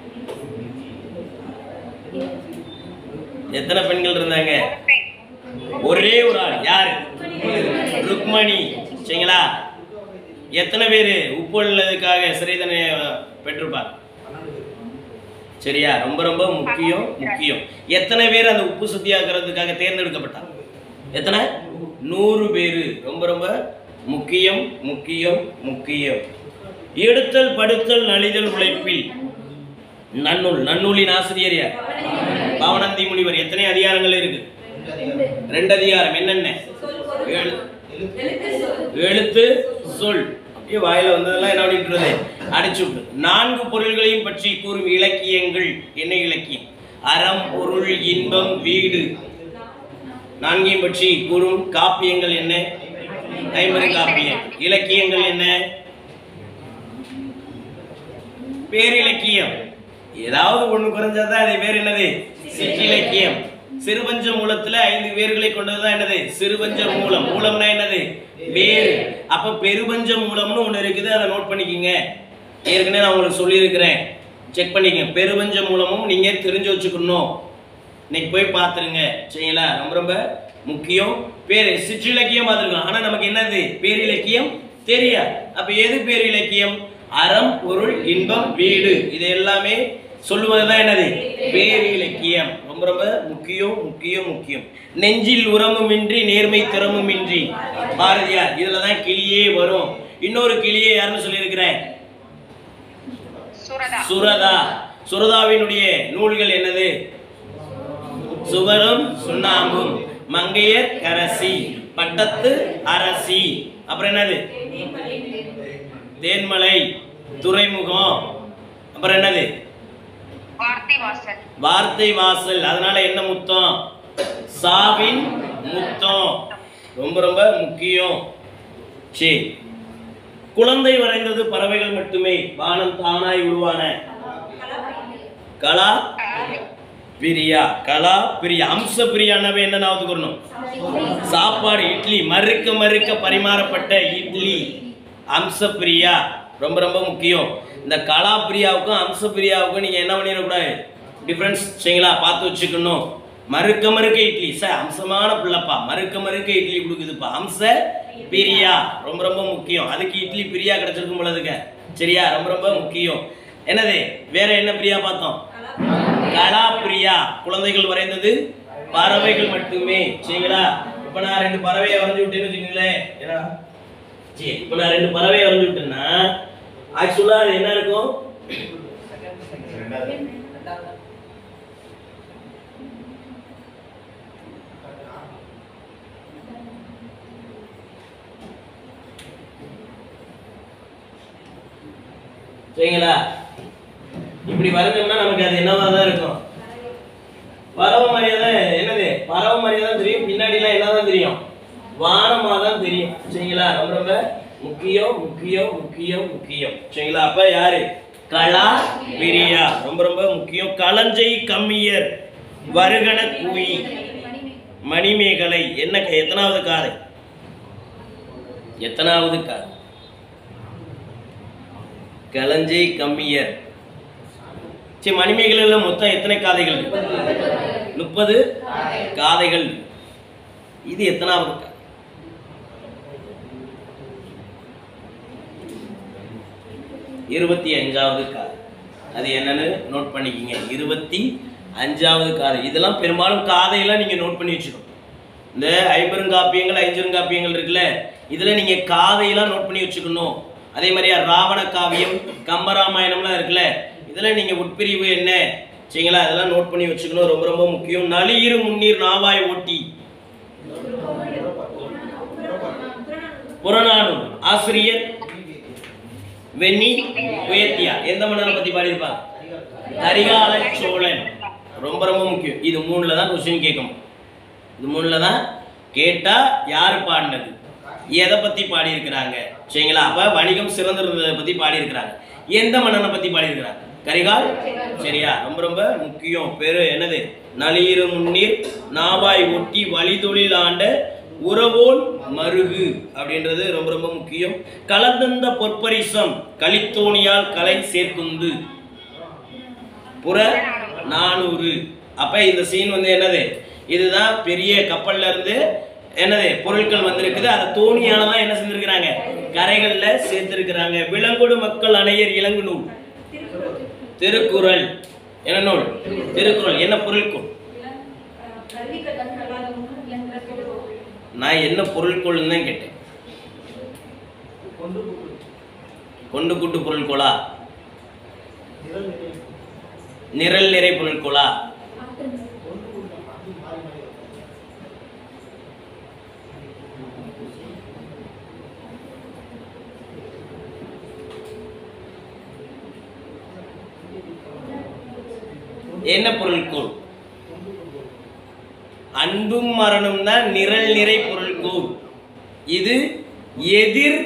எத்தனை பெண்கள் இருந்தாங்க ஒரே ஒரு ஆள் யாரு ருக்மணி சரிங்களா எத்தனை பேர் உப்பு உள்ளதுக்காக சிறை தண்டனை பெற்றிருப்பார் சரியா ரொம்ப ரொம்ப முக்கியம் முக்கியம் எத்தனை பேர் அந்த உப்பு சத்தியாகிறதுக்காக தேர்ந்தெடுக்கப்பட்டாங்க எத்தனை நூறு பேர் ரொம்ப ரொம்ப முக்கியம் முக்கியம் முக்கியம் எடுத்தல் படுத்தல் நலிதல் உழைப்பில் நன்னூல் நன்னூலின் ஆசிரியர் யார் பாவனந்தி முனிவர் எத்தனை அதிகாரங்கள் இருக்கு ரெண்டு அதிகாரம் என்னென்ன எழு- எழுத்து சொல் அப்படியே வாயில வந்ததெல்லாம் என்ன பண்ணிட்டு அடிச்சு விட்டு நான்கு பொருள்களையும் பற்றி கூறும் இலக்கியங்கள் என்ன இலக்கியம் அறம் பொருள் இன்பம் வீடு நான்கையும் பற்றி கூறும் காப்பியங்கள் என்ன ஐம்பது காப்பியம் இலக்கியங்கள் என்ன பேரிலக்கியம் ஏதாவது ஒண்ணு குறைஞ்சாதான் அது பேர் என்னது சிற்றிலக்கியம் சிறுபஞ்ச மூலத்துல ஐந்து வேர்களை கொண்டதுதான் என்னது சிறுபஞ்ச மூலம் மூலம்னா என்னது வேறு அப்ப பெருபஞ்ச மூலம்னு ஒண்ணு இருக்குது அதை நோட் பண்ணிக்கங்க ஏற்கனவே நான் உங்களுக்கு சொல்லியிருக்கிறேன் செக் பண்ணிக்கங்க பெருபஞ்ச மூலமும் நீங்க தெரிஞ்சு வச்சுக்கணும் இன்னைக்கு போய் பார்த்துருங்க சரிங்களா ரொம்ப ரொம்ப முக்கியம் பேர் சிற்றிலக்கியம் பார்த்துருக்கோம் ஆனா நமக்கு என்னது பேரிலக்கியம் தெரியாது அப்ப எது பேரிலக்கியம் அறம் பொருள் இன்பம் வீடு இது எல்லாமே சொல்லுவதுதான் என்னது பேரிலக்கியம் ரொம்ப ரொம்ப முக்கியம் முக்கியம் முக்கியம் நெஞ்சில் உரமுமின்றி நேர்மை திறமுமின்றி பாரதியார் இதுலதான் கிளியே வரும் இன்னொரு கிளியே யாருன்னு சொல்லியிருக்கிறேன் சுரதா சுரதா சுரதாவினுடைய நூல்கள் என்னது சுவரும் சுண்ணாம்பும் மங்கையர் கரசி பட்டத்து அரசி அப்புறம் என்னது தேன்மலை துறைமுகம் அப்புறம் என்னது வார்த்தை வாசல் வார்த்தை வாசல் அதனால என்ன முத்தம் சாவின் முத்தம் ரொம்ப ரொம்ப முக்கியம் சரி குழந்தை வரைந்தது பறவைகள் மட்டுமே வானம் தானாய் உருவான கலா பிரியா கலா பிரியா அம்ச பிரியானவே என்ன ஞாபகத்துக்கு வரணும் சாப்பாடு இட்லி மறுக்க மறுக்க பரிமாறப்பட்ட இட்லி அம்ச பிரியா ரொம்ப ரொம்ப முக்கியம் இந்த கலா பிரியாவுக்கும் அம்ச பிரியாவுக்கும் நீங்க என்ன பண்ணிடக்கூடாது டிஃப்ரென்ஸ் சரிங்களா பார்த்து வச்சுக்கணும் மறுக்க மறுக்க இட்லி சார் அம்சமான பிள்ளைப்பா மறுக்க மறுக்க இட்லி கொடுக்குதுப்பா அம்ச பிரியா ரொம்ப ரொம்ப முக்கியம் அதுக்கு இட்லி பிரியா கிடைச்சிருக்கும் பொழுதுங்க சரியா ரொம்ப ரொம்ப முக்கியம் என்னது வேற என்ன பிரியா பார்த்தோம் கலா பிரியா குழந்தைகள் வரைந்தது பறவைகள் மட்டுமே சரிங்களா இப்ப நான் ரெண்டு பறவையை வரைஞ்சு விட்டேன்னு வச்சுக்கோங்களேன் ஏன்னா சரி இப்ப நான் ரெண்டு பறவையை வரைஞ்சு விட்டேன்னா ஆக்சுவலா அது என்ன இருக்கும் சரிங்களா இப்படி வரைஞ்சோம்னா நமக்கு அது என்னவா தான் இருக்கும் பறவை மாதிரியே தான் என்னது பறவை மாதிரியே தான் தெரியும் பின்னாடிலாம் என்னதான் தெரியும் வானமா தான் தெரியும் சரிங்களா ரொம்ப ரொம்ப முக்கியம் முக்கியம் முக்கியம் முக்கியம் சரிங்களா அப்ப யாரு களா பிரியா ரொம்ப ரொம்ப முக்கியம் களஞ்சை கம்மியர் வருகன குவி மணிமேகலை என்ன க- எத்தனாவது காதை எத்தனாவது காதை களஞ்சை கம்மியர் சரி மணிமேகலையில மொத்தம் எத்தனை காதைகள் இருக்கு முப்பது காதைகள் இது எத்தனாவது காதை இருபத்தி அஞ்சாவது காதை அது என்னன்னு நோட் பண்ணிக்கிங்க இருபத்தி அஞ்சாவது காதை இதெல்லாம் பெரும்பாலும் காதையெல்லாம் நீங்க நோட் பண்ணி வச்சுக்கணும் இந்த ஐம்பெருங்காப்பியங்கள் ஐஞ்செருங்காப்பியங்கள் இருக்குல்ல இதுல நீங்க காதையெல்லாம் நோட் பண்ணி வச்சுக்கணும் அதே மாதிரியா ராவண காவியம் கம்பராமாயணம்லாம் இருக்குல்ல இதுல நீங்க உட்பிரிவு என்ன சரிங்களா அதெல்லாம் நோட் பண்ணி வச்சுக்கணும் ரொம்ப ரொம்ப முக்கியம் நளியிரு முன்னீர் நாவாய் ஓட்டி புறநானூர் ஆசிரியர் வெண்ணி உயர்த்தியா எந்த மன்னரை பத்தி பாடியிருப்பாங்க கரிகால சோழன் ரொம்ப ரொம்ப முக்கியம் இது மூணுல தான் கொஸ்டின் கேட்கணும் இது மூணுல தான் கேட்டா யாரு பாடினது எதை பத்தி பாடியிருக்கிறாங்க சரிங்களா அப்ப வணிகம் சிறந்திருந்ததை பத்தி பாடியிருக்கிறாங்க எந்த மன்னனை பத்தி பாடியிருக்கிறாங்க கரிகால் சரியா ரொம்ப ரொம்ப முக்கியம் பேரு என்னது நளியிரு முன்னீர் நாவாய் ஒட்டி வழிதொழில் ஆண்ட உறவோன் மருகு அப்படின்றது ரொம்ப ரொம்ப முக்கியம் கலந்தந்த பொற்பரிசம் கலித்தோணியால் கலை சேர்க்குந்து புற நானூறு அப்ப இந்த சீன் வந்து என்னது இதுதான் பெரிய கப்பல்ல இருந்து என்னது பொருட்கள் வந்திருக்குது அதை தோணியால தான் என்ன செஞ்சிருக்கிறாங்க கரைகள்ல சேர்த்திருக்கிறாங்க விலங்கொடு மக்கள் அணையர் இளங்கு நூல் திருக்குறள் என்ன நூல் திருக்குறள் என்ன பொருட்கள் நான் என்ன பொருட்கோள்னு தான் கேட்டேன் கொண்டு கூட்டு பொருட்கோளா நிரல் நிறை பொருட்கோளா என்ன பொருட்கோள் அன்பும் மரணம் தான் நிரல் நிறை பொருட்கோள் இது எதிர்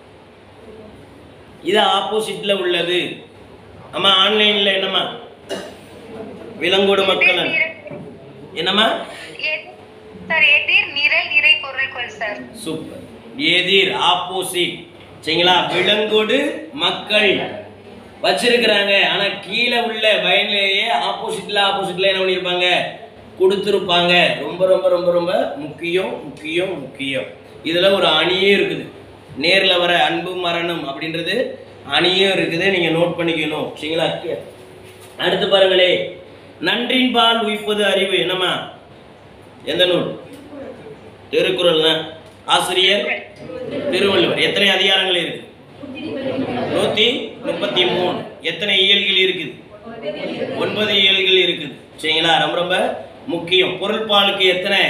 இது ஆப்போசிட்ல உள்ளது ஆமா ஆன்லைன்ல என்னம்மா விலங்கோடு மக்கள் அணி. என்னம்மா சார் எதிர் நிரல் நிறை பொருள்கள் சார் சூப்பர் எதிர் ஆப்போசிட் சரிங்களா விலங்கோடு மக்கள் வச்சிருக்கிறாங்க ஆனா கீழே உள்ள வயல்லையே ஆப்போசிட்ல ஆப்போசிட்ல என்ன பண்ணியிருப்பாங்க கொடுத்துருப்பாங்க ரொம்ப ரொம்ப ரொம்ப ரொம்ப முக்கியம் முக்கியம் முக்கியம் இதுல ஒரு அணியே இருக்குது நேர்ல வர அன்பு மரணம் அப்படின்றது அணியும் இருக்குது நீங்க நோட் பண்ணிக்கணும் சரிங்களா அடுத்து பாருங்களே நன்றின் பால் உயிப்பது அறிவு என்னம்மா எந்த நூல் திருக்குறள் தான் ஆசிரியர் திருவள்ளுவர் எத்தனை அதிகாரங்கள் இருக்கு நூத்தி முப்பத்தி மூணு எத்தனை இயல்கள் இருக்குது ஒன்பது இயல்கள் இருக்குது சரிங்களா ரொம்ப ரொம்ப முக்கியம் பொருட்பாலுக்கு எத்தனை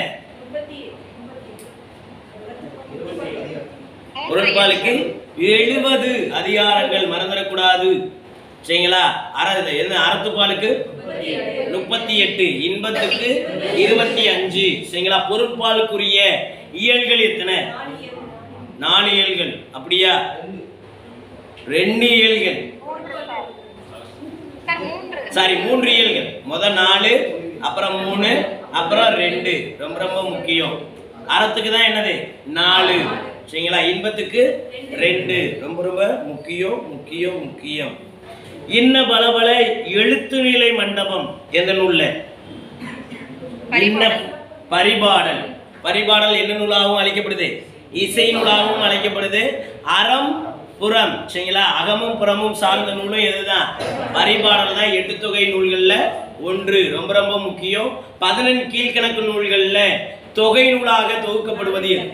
பொருட்பாலுக்கு எழுபது அதிகாரங்கள் மறந்துடக்கூடாது சரிங்களா அற என்ன அறத்துப்பாலுக்கு முப்பத்தி எட்டு இன்பத்துக்கு இருபத்தி அஞ்சு சரிங்களா பொருட்பாலுக்குரிய இயல்கள் எத்தனை நாலு இயல்கள் அப்படியா ரெண்டு இயல்கள் சார் மூன்று சாரி மூன்று இயல்கள் முத நாலு அப்புறம் மூணு அப்புறம் ரெண்டு ரொம்ப ரொம்ப முக்கியம் அறத்துக்கு தான் என்னது நாலு சரிங்களா இன்பத்துக்கு ரெண்டு ரொம்ப ரொம்ப முக்கியம் முக்கியம் முக்கியம் இன்ன பலபல எழுத்து நிலை மண்டபம் எந்த நூல்ல இன்ன பரிபாடல் பரிபாடல் என்ன நூலாகவும் அழைக்கப்படுது இசை நூலாகவும் அழைக்கப்படுது அறம் புறம் சரிங்களா அகமும் புறமும் சார்ந்த நூலும் எதுதான் பரிபாடல் தான் எட்டு தொகை நூல்கள்ல ஒன்று ரொம்ப ரொம்ப முக்கியம் பதினெண் கீழ்கணக்கு நூல்கள்ல தொகை நூலாக தொகுக்கப்படுவது எது?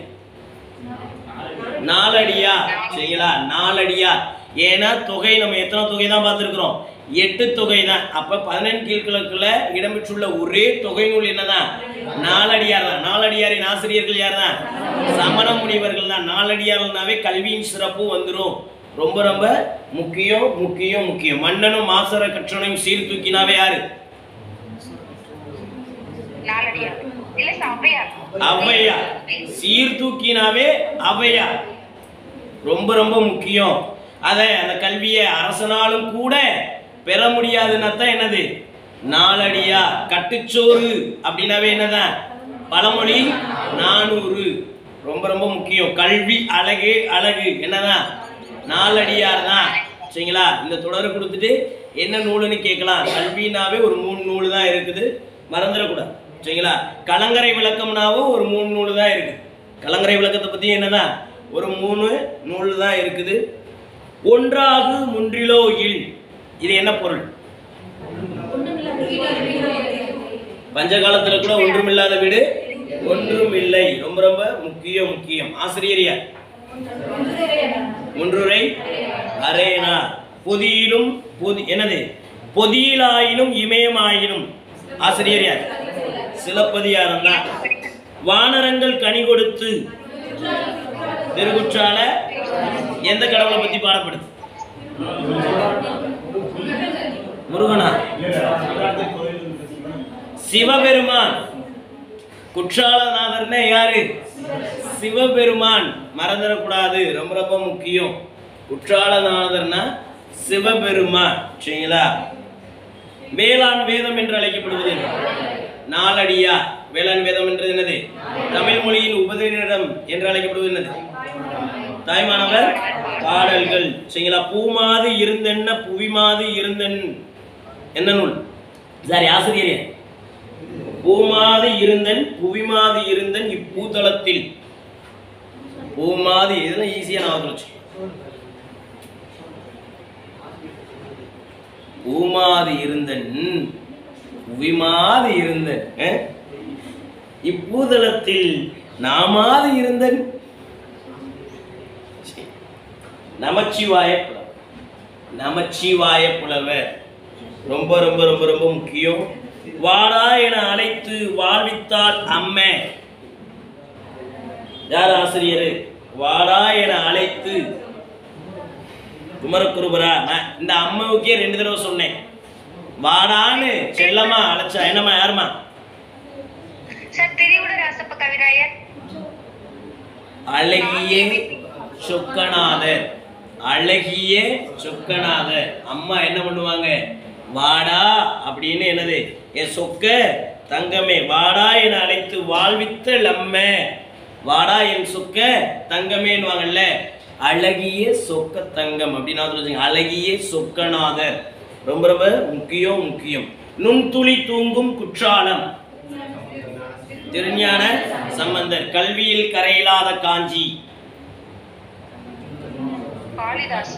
நாலடியா சரிங்களா நாலடியா ஏன்னா தொகை நம்ம எத்தனை தொகை தான் பார்த்துருக்குறோம் எட்டு தொகை தான் அப்ப பதினெண் கீழ்கணக்குல இடம்பெற்றுள்ள ஒரே தொகை நூல் என்னதான் நாலடியார் தான் நாலடியாரின் ஆசிரியர்கள் யார் தான் சமண முனிவர்கள் தான் நாலடியார்னாவே கல்வியின் சிறப்பு வந்துரும் ரொம்ப ரொம்ப முக்கியம் முக்கியம் முக்கியம் மன்னனும் மாசர கற்றனையும் சீர்தூக்கினாவே யாரு நாலடியார் இல்ல சபையார் ஔவையார் சீர்தூக்கினாவே ஔவையார் ரொம்ப ரொம்ப முக்கியம் அதை அந்த கல்வியை அரசனாலும் கூட பெற முடியாதுன்னா தான் என்னது நாலடியா கட்டுச்சோறு அப்படின்னாவே என்னதான் பழமொழி நானூறு ரொம்ப ரொம்ப முக்கியம் கல்வி அழகு அழகு என்னதான் நாலடியார் தான் சரிங்களா இந்த தொடரை கொடுத்துட்டு என்ன நூலுன்னு கேட்கலாம் கல்வினாவே ஒரு மூணு நூல் தான் இருக்குது மறந்துடக்கூடாது சரிங்களா கலங்கரை விளக்கம்னாவும் ஒரு மூணு நூல் தான் இருக்குது கலங்கரை விளக்கத்தை பற்றி என்னதான் ஒரு மூணு நூல் தான் இருக்குது ஒன்றாகு முன்றிலோ இல் இது என்ன பொருள் பஞ்சகாலத்துல கூட ஒன்றுமில்லாத வீடு ஒன்றும் இல்லை ரொம்ப ரொம்ப முக்கியம் முக்கியம் ஆசிரியர் யார் ஒன்றுரை அரேனா பொதியிலும் பொதி என்னது பொதியிலாயினும் இமயமாயினும் ஆசிரியர் யார் சிலப்பதிகாரம் தான் வானரங்கள் கனி கொடுத்து திருக்குற்றால எந்த கடவுளை பத்தி பாடப்படுது முருகனா சிவபெருமான் குற்றாலநாதர்னா யாரு சிவபெருமான் மறந்துடக்கூடாது ரொம்ப ரொம்ப முக்கியம் குற்றாலநாதர்னா சிவபெருமான் சரிங்களா வேளாண் வேதம் என்று அழைக்கப்படுவது என்ன? நாலடியா வேளாண் வேதம் என்றது என்னது தமிழ் மொழியின் உபதினிடம் என்று அழைக்கப்படுவது என்னது தாய்மானவர் பாடல்கள் சரிங்களா பூமாது இருந்தென்ன புவிமாது இருந்தென் என்ன நூல் சாரி ஆசிரியரே பூமாது இருந்தன் புவிமாது இருந்தன் இப்பூதளத்தில் பூமாது இதெல்லாம் ஈஸியா நான் வச்சு பூமாது இருந்தன் புவிமாது இருந்தன் அஹ்? இப்பூதளத்தில் நாமாது இருந்தன் நமச்சிவாய புலவர் நமச்சிவாய புலவர் ரொம்ப ரொம்ப ரொம்ப ரொம்ப முக்கியம் வாடா என அழைத்து வாழ்வித்தாள் அம்மே யார் ஆசிரியர் வாடா என அழைத்து குமரக்குருபரா நான் இந்த அம்மாவுக்கே ரெண்டு தடவை சொன்னேன் வாடான்னு செல்லமா அழைச்சா என்னம்மா யாரும்மா சார் திரிவுட ராசப்ப கவிராயர் அழகிய சொக்கநாதர் அழகிய சொக்கநாதர் அம்மா என்ன பண்ணுவாங்க வாடா அப்படின்னு என்னது என் சொக்க தங்கமே வாடா என அழைத்து வாழ்வித்த லம்ம வாடா என் சொக்க தங்கமேன்னுவாங்கல்ல அழகிய சொக்க தங்கம் அப்படின்னு சொல்லுங்க அழகிய சொக்கநாதர் ரொம்ப ரொம்ப முக்கியம் முக்கியம் நுண்துளி தூங்கும் குற்றாலம் திருஞான சம்பந்தர் கல்வியில் கரையில்லாத காஞ்சி காளிதாஸ்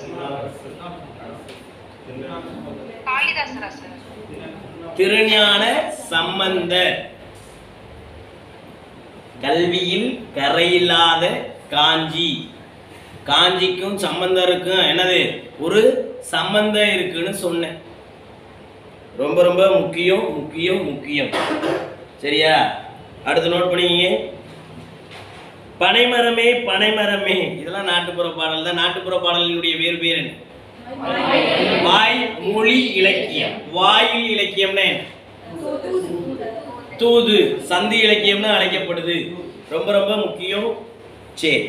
காளிதாசரா சார் திருஞான சம்பந்தர் கல்வியில் கரையில்லாத காஞ்சி காஞ்சிக்கும் சம்பந்தருக்கும் என்னது ஒரு சம்பந்தம் இருக்குன்னு சொன்னேன் ரொம்ப ரொம்ப முக்கியம் முக்கியம் முக்கியம் சரியா அடுத்து நோட் பண்ணிங்க பனைமரமே பனைமரமே இதெல்லாம் நாட்டுப்புற பாடல் தான் நாட்டுப்புற பாடலினுடைய வேறு பேர் என்ன வாய் மொழி இலக்கியம் வாயில் இலக்கியம்னா என்ன? தூது சந்தி இலக்கியம்னு அழைக்கப்படுது ரொம்ப ரொம்ப முக்கியம் சரி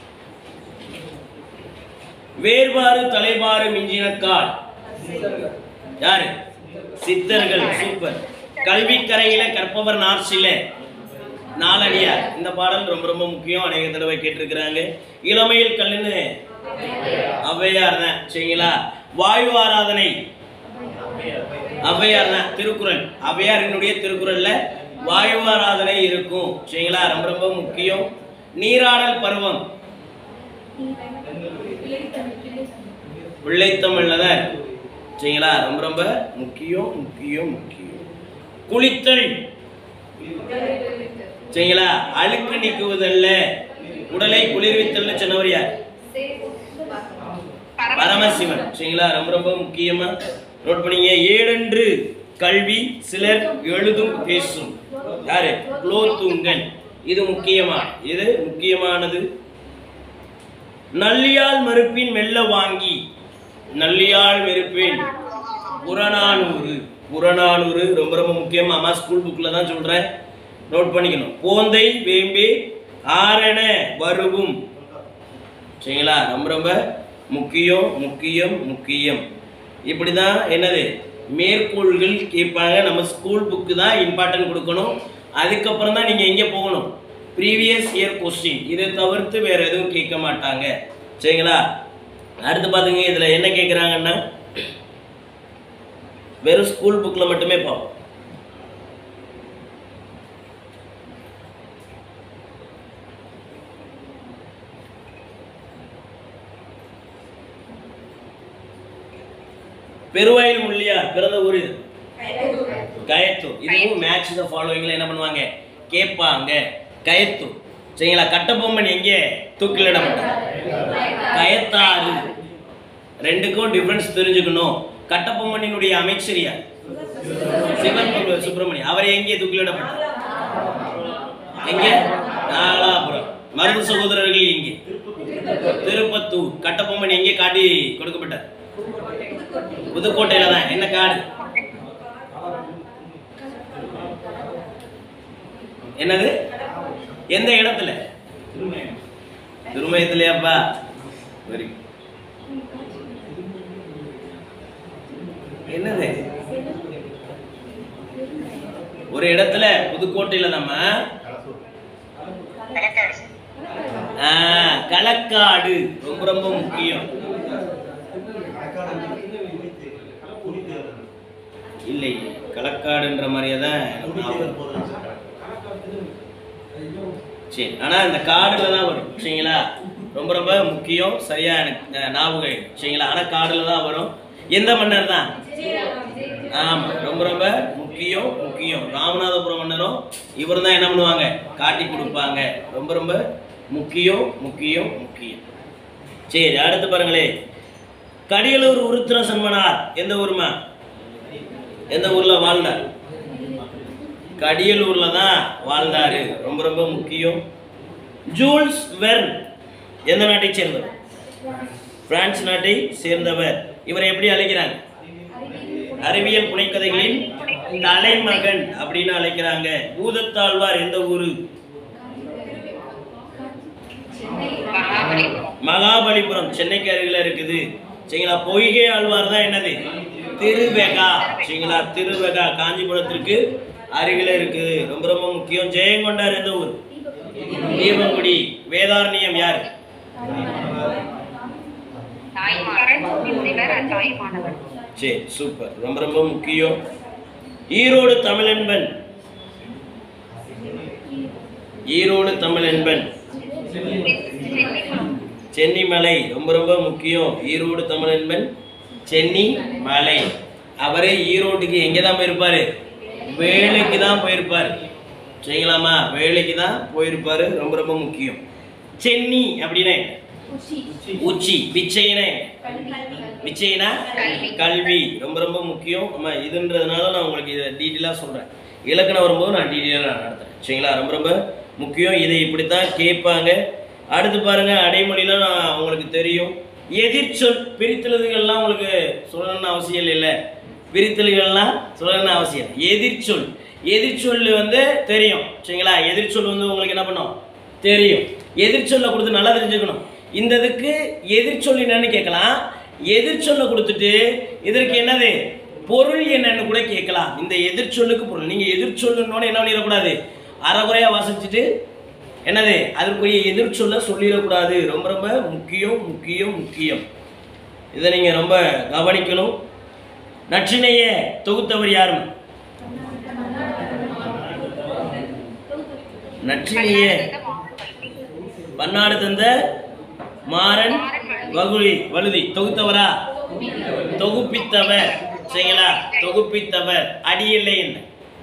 வேர்பாறு தலைபாறு மிஞ்சினக்கால் யாரு சித்தர்கள் சூப்பர் கல்விக்கரையில கற்பவர் நார்சில நாலடியார் இந்த பாடல் ரொம்ப ரொம்ப முக்கியம் அநேக தடவை கேட்டிருக்கிறாங்க இளமையில் கல்லுன்னு ஔவையார் தான் சரிங்களா வாயு ஆராதனை ஔவையார் தான் திருக்குறள் ஔவையாரினுடைய திருக்குறள்ல வாயு ஆராதனை இருக்கும் சரிங்களா ரொம்ப ரொம்ப முக்கியம் நீராடல் பருவம் பிள்ளைத்தமிழ்ல தான் இருக்கு சரிங்களா ரொம்ப ரொம்ப முக்கியம் முக்கியம் முக்கியம் குளித்தல் சரிங்களா அழுக்கு நீக்குவதல்ல உடலை குளிர்வித்தல்னு சொன்னவர் யார் பரமசிவன் சரிங்களா ரொம்ப ரொம்ப முக்கியமா நோட் பண்ணீங்க ஏழென்று கல்வி சிலர் எழுதும் பேசும் யாரு குலோத்துங்கன் இது முக்கியமா இது முக்கியமானது நல்லியால் மறுப்பின் மெல்ல வாங்கி நல்லியால் மறுப்பின் புறநானூறு புறநானூறு ரொம்ப ரொம்ப முக்கியம் அம்மா ஸ்கூல் புக்கில் தான் சொல்கிறேன் நோட் பண்ணிக்கணும் போந்தை வேம்பே ஆரண வருவும் சரிங்களா ரொம்ப ரொம்ப முக்கியம் முக்கியம் முக்கியம் இப்படி தான் என்னது மேற்கோள்கள் கேட்பாங்க நம்ம ஸ்கூல் புக்கு தான் இம்பார்ட்டன்ட் கொடுக்கணும் அதுக்கப்புறம் தான் நீங்கள் எங்கே போகணும் ப்ரீவியஸ் இயர் கொஸ்டின் இதை தவிர்த்து வேற எதுவும் கேட்க மாட்டாங்க சரிங்களா அடுத்து பார்த்துங்க இதில் என்ன கேட்குறாங்கன்னா வெறும் ஸ்கூல் புக்கில் மட்டுமே பார்ப்போம் பெருவாயில் முள்ளியார் பிறந்த ஊர் இது கயத்தூர் இதுவும் மேட்ச் த ஃபாலோவிங்ல என்ன பண்ணுவாங்க கேட்பாங்க கயத்தூர் சரிங்களா கட்டபொம்மன் எங்கே தூக்கிலிடப்பட்டார் கயத்தாறு ரெண்டுக்கும் டிஃபரன்ஸ் தெரிஞ்சுக்கணும் கட்டபொம்மனினுடைய அமைச்சர் யார் சிவன் சுப்பிரமணியம் அவரை எங்கே தூக்கிலிடப்பட்டார் எங்கே நாலாபுரம் மருது சகோதரர்கள் எங்கே திருப்பத்தூர் கட்டபொம்மன் எங்கே காட்டி கொடுக்கப்பட்டார் புதுக்கோட்டையில தான் என்ன காடு என்னது எந்த இடத்துல திருமயத்திலேயாப்பா வெரி என்னது ஒரு இடத்துல புதுக்கோட்டையில நம்ம ஆ, களக்காடு ரொம்ப ரொம்ப முக்கியம் இல்லை களக்காடுன்ற மாதிரியே தான் எனக்கு ஞாபகம். சரி ஆனா இந்த காடுல தான் வரும் சரிங்களா ரொம்ப ரொம்ப முக்கியம் சரியா எனக்கு அஹ், ஞாபகம் இல்லை. சரிங்களா ஆனா காடுல தான் வரும் எந்த மன்னர் தான் ஆமா ரொம்ப ரொம்ப முக்கியம் முக்கியம் ராமநாதபுரம் மன்னரும் இவர் தான் என்ன பண்ணுவாங்க காட்டி கொடுப்பாங்க ரொம்ப ரொம்ப முக்கியம் முக்கியம் முக்கியம் சரி அடுத்து பாருங்களே கடியலூர் உருத்திர சன்மனார் எந்த ஊருமா எந்த ஊர்ல வாழ்ந்தார் கடியலூர்ல தான் வாழ்ந்தாரு ரொம்ப ரொம்ப முக்கியம் ஜூல்ஸ் வெர்ன் எந்த நாட்டை சேர்ந்தவர் பிரான்ஸ் நாட்டை சேர்ந்தவர் இவரை எப்படி அழைக்கிறாங்க அறிவியல் புனைக்கதைகளின் தலைமகன் அப்படின்னு அழைக்கிறாங்க பூதத்தாழ்வார் எந்த ஊரு மகாபலிபுரம் சென்னைக்கு அருகில இருக்குது சரிங்களா பொய்கை ஆழ்வார் தான் என்னது திருவெகா சரிங்களா திருவெகா காஞ்சிபுரத்திற்கு அருகில இருக்குது ரொம்ப ரொம்ப முக்கியம் ஜெயங்கொண்டார் எந்த ஊர் தீபங்குடி வேதாரண்யம் யார் தாய்மானவர் தாய்மானவர் சரி சூப்பர் ரொம்ப ரொம்ப முக்கியம் ஈரோடு தமிழன்பன் ஈரோடு தமிழன்பன் சென்னிமலை ரொம்ப ரொம்ப முக்கியம் ஈரோடு தமிழன்பன் சென்னி மலை அவரே ஈரோட்டுக்கு எங்கே தான் போயிருப்பாரு வேலைக்கு தான் போயிருப்பாரு சரிங்களாமா வேலைக்கு தான் போயிருப்பாரு ரொம்ப ரொம்ப முக்கியம் சென்னி அப்படின்னா என்ன? உச்சி பிச்சைனா என்ன? பிச்சைனா கல்வி ரொம்ப ரொம்ப முக்கியம் ஆமா இதுன்றதுனால நான் உங்களுக்கு இதை டீட்டெயிலாக சொல்கிறேன் இலக்கணம் வரும்போது நான் டீட்டெயிலாக நான் நடத்துறேன் சரிங்களா ரொம்ப ரொம்ப முக்கியம் இதை இப்படித்தான் கேட்பாங்க அடுத்து பாருங்க அடைமொழிலாம் நான் உங்களுக்கு தெரியும் எதிர்ச்சொல் பிரித்தெழுதுகள்லாம் உங்களுக்கு சொல்லணும்னு அவசியம் இல்லை பிரித்தெழுகள்லாம் சொல்லணும்னு அவசியம் இல்லை. எதிர்ச்சொல் எதிர்ச்சொல் வந்து தெரியும் சரிங்களா எதிர்ச்சொல் வந்து உங்களுக்கு என்ன பண்ணும் தெரியும் எதிர்ச்சொல்லை கொடுத்து நல்லா தெரிஞ்சுக்கணும் இந்த இதுக்கு எதிர்ச்சொல் என்னன்னு கேட்கலாம் எதிர்ச்சொல்லை கொடுத்துட்டு இதற்கு என்னது பொருள் என்னன்னு கூட கேட்கலாம் இந்த எதிர்ச்சொல்லுக்கு பொருள் நீங்க எதிர்ச்சொல்லுன்னு என்ன பண்ணிடக்கூடாது அறகுறையா வாசிச்சுட்டு என்னது அதற்குரிய எதிர்ச்சொல்ல சொல்லிடக்கூடாது ரொம்ப ரொம்ப முக்கியம் முக்கியம் முக்கியம் இதை நீங்க ரொம்ப கவனிக்கணும் நற்றினைய தொகுத்தவர் யாரும் நற்றினைய பன்னாடு தந்த மாறன் வகுளி வழுதி தொகுத்தவரா தொகுப்பித்தவர் சரிங்களா தொகுப்பித்தவர் அடியில்லை என்ன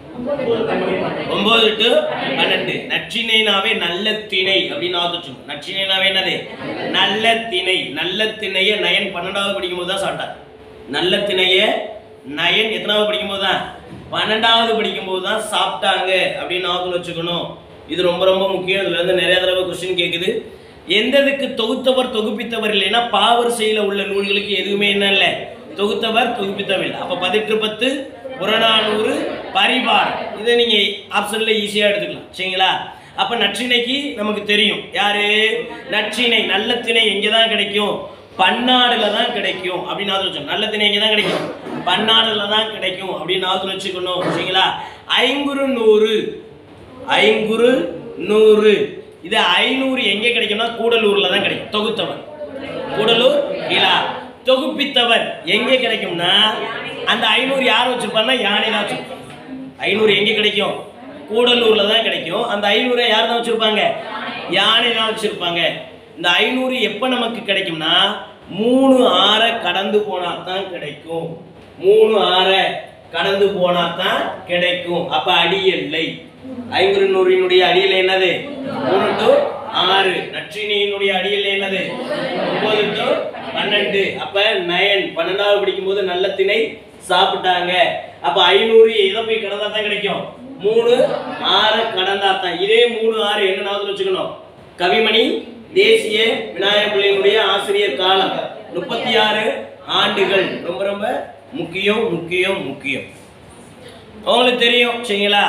ஒன்பது டு பன்னெண்டு நற்றினைனாவே நல்ல திணை அப்படின்னு ஆதரிச்சு நற்றினைனாவே என்னது நல்ல திணை நல்ல திணைய நயன் பன்னெண்டாவது படிக்கும் போது தான் சாப்பிட்டார் நல்ல திணைய நயன் எத்தனாவது படிக்கும் போது தான் பன்னெண்டாவது படிக்கும் போது தான் சாப்பிட்டாங்க அப்படின்னு ஞாபகம் வச்சுக்கணும் இது ரொம்ப ரொம்ப முக்கியம் இதுல இருந்து நிறைய தடவை கொஸ்டின் கேக்குது எந்ததுக்கு தொகுத்தவர் தொகுப்பித்தவர் இல்லைன்னா பாவரிசையில உள்ள நூல்களுக்கு எதுவுமே என்ன இல்லை தொகுத்தவர் தொகுப்பித்தவர் இல்லை அப்ப பதிற்று பத்து புறநானூறு பரிபார் இதை நீங்க ஆப்ஷன்ல ஈஸியா எடுத்துக்கலாம் சரிங்களா அப்ப நற்றிணைக்கு நமக்கு தெரியும் யாரு நற்றிணை நல்ல திணை எங்க தான் கிடைக்கும் பன்னாடுல தான் கிடைக்கும் அப்படின்னு ஆதரவு வச்சோம் நல்ல திணை எங்க தான் கிடைக்கும் பன்னாடுல தான் கிடைக்கும் அப்படின்னு ஆதரவு வச்சுக்கணும் சரிங்களா ஐங்குறு நூறு ஐங்குறு நூறு இது ஐநூறு எங்க கிடைக்கும்னா கூடலூர்ல தான் கிடைக்கும் தொகுத்தவர் கூடலூர் கீழா தொகுப்பித்தவர் எங்கே கிடைக்கும்னா அந்த ஐநூறு யார் வச்சிருப்பாருன்னா யானை தான் வச்சிருப்பாங்க ஐநூறு எங்கே கிடைக்கும் கூடலூர்ல தான் கிடைக்கும் அந்த ஐநூறை யார் தான் வச்சிருப்பாங்க யானை தான் வச்சிருப்பாங்க இந்த ஐநூறு எப்போ நமக்கு கிடைக்கும்னா மூணு ஆறை கடந்து போனா தான் கிடைக்கும் மூணு ஆறை கடந்து போனா தான் கிடைக்கும் அப்ப அடி எல்லை ஐங்குறு நூறினுடைய அடியில் என்னது மூணு டு ஆறு நற்றினியினுடைய அடியில் என்னது ஒன்பது டு பன்னெண்டு அப்ப நயன் பன்னெண்டாவது படிக்கும் போது நல்ல திணை சாப்பிட்டாங்க அப்ப ஐநூறு எதை போய் கடந்தா தான் கிடைக்கும் மூணு ஆறு கடந்தா தான் இதே மூணு ஆறு என்ன ஞாபகம் வச்சுக்கணும் கவிமணி தேசிய விநாயகர் பிள்ளையினுடைய ஆசிரியர் காலம் முப்பத்தி ஆறு ஆண்டுகள் ரொம்ப ரொம்ப முக்கியம் முக்கியம் முக்கியம் உங்களுக்கு தெரியும் சரிங்களா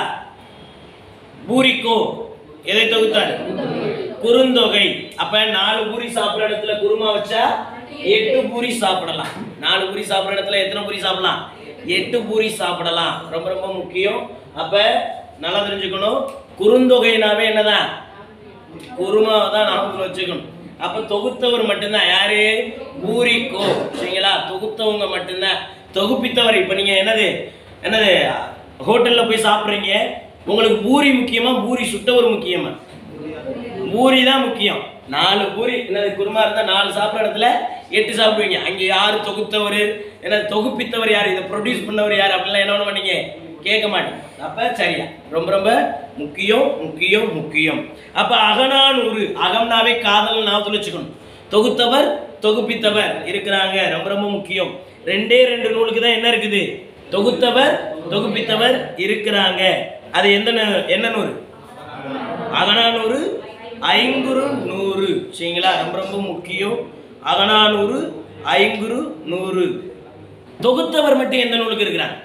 பூரிக்கோ எதை தொகுத்தார் குறுந்தொகை அப்ப நாலு பூரி சாப்பிடுற இடத்துல குருமா வச்சா எட்டு பூரி சாப்பிடலாம் நாலு பூரி சாப்பிடுற இடத்துல எத்தனை பூரி சாப்பிடலாம் எட்டு பூரி சாப்பிடலாம் ரொம்ப ரொம்ப முக்கியம் அப்ப நல்லா தெரிஞ்சுக்கணும் குறுந்தொகைனாவே என்னதான் குருமாவை தான் ஞாபகத்தில் வச்சுக்கணும் அப்ப தொகுத்தவர் மட்டும்தான் யாரு பூரிக்கோ சரிங்களா தொகுத்தவங்க மட்டும்தான் தொகுப்பித்தவர் இப்ப நீங்க என்னது என்னது ஹோட்டல்ல போய் சாப்பிடுறீங்க உங்களுக்கு பூரி முக்கியமா பூரி சுட்டவர் முக்கியமா பூரி தான் முக்கியம் நாலு பூரி என்னது குருமா இருந்தா நாலு சாப்பிட்ற இடத்துல எட்டு சாப்பிடுவீங்க அங்க யாரு தொகுத்தவர் என்ன தொகுப்பித்தவர் யார் இதை ப்ரொடியூஸ் பண்ணவர் யார் அப்படிலாம் என்ன பண்ண மாட்டீங்க கேட்க மாட்டீங்க அப்ப சரியா ரொம்ப ரொம்ப முக்கியம் முக்கியம் முக்கியம் அப்ப அகனானூறு அகம்னாவே காதல் ஞாபகத்தில் வச்சுக்கணும் தொகுத்தவர் தொகுப்பித்தவர் இருக்கிறாங்க ரொம்ப ரொம்ப முக்கியம் ரெண்டே ரெண்டு நூலுக்கு தான் என்ன இருக்குது தொகுத்தவர் தொகுப்பித்தவர் இருக்கிறாங்க அது எந்த நூ- என்ன நூறு அகனானூறு ஐங்குறு நூறு சரிங்களா ரொம்ப ரொம்ப முக்கியம் அகனானூறு ஐங்குறு நூறு தொகுத்தவர் மட்டும் எந்த நூலுக்கு இருக்கிறாங்க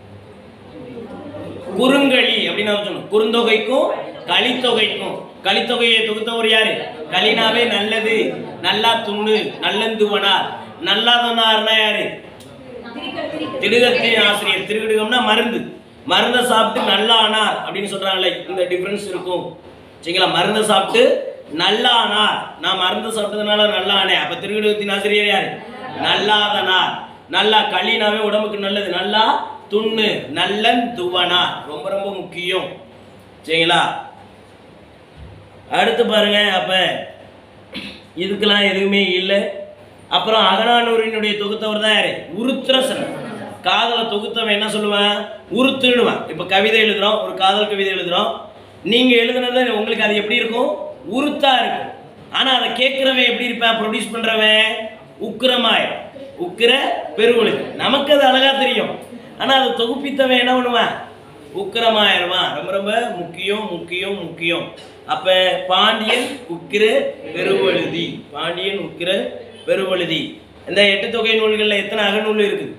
குறுங்கலி அப்படின்னு சொல்லணும் குறுந்தொகைக்கும் கலித்தொகைக்கும் கலித்தொகையை தொகுத்தவர் யாரு கலினாவே நல்லது நல்லா துண்ணு நல்லந்துவனார் நல்லாதனார்னா யாரு திடுகத்தின் ஆசிரியர் திருவிடுகம்னா மருந்து மருந்தை சாப்பிட்டு நல்லா ஆனார் அப்படின்னு சொல்றாங்களே இந்த டிஃபரன்ஸ் இருக்கும் சரிங்களா மருந்தை சாப்பிட்டு நல்லா ஆனார் நான் மருந்து சாப்பிட்டதுனால நல்லா ஆனேன் அப்ப திருவிடுகத்தின் ஆசிரியர் யாரு நல்லாதனார் நல்லா களினாவே உடம்புக்கு நல்லது நல்லா துண்ணு நல்லன் துவனார் ரொம்ப ரொம்ப முக்கியம் சரிங்களா அடுத்து பாருங்க அப்ப இதுக்கெல்லாம் எதுவுமே இல்லை அப்புறம் அகனானூரினுடைய தொகுத்தவர் தான் யாரு உருத்திரசன் காதலை தொகுத்தவன் என்ன சொல்லுவான் உருத்துடுவான் இப்போ கவிதை எழுதுறோம் ஒரு காதல் கவிதை எழுதுறோம் நீங்க எழுதுனது உங்களுக்கு அது எப்படி இருக்கும் உருத்தா இருக்கும் ஆனா அதை கேட்கிறவன் எப்படி இருப்பான் ப்ரொடியூஸ் பண்றவன் உக்கிரமாயிரும் உக்கிர பெருவொழுது நமக்கு அது அழகா தெரியும் ஆனா அதை தொகுப்பித்தவன் என்ன பண்ணுவான் உக்கிரமாயிருவான் ரொம்ப ரொம்ப முக்கியம் முக்கியம் முக்கியம் அப்ப பாண்டியன் உக்கிர பெருவழுதி பாண்டியன் உக்கிர பெருவழுதி இந்த எட்டு தொகை நூல்கள்ல எத்தனை அகநூல் இருக்குது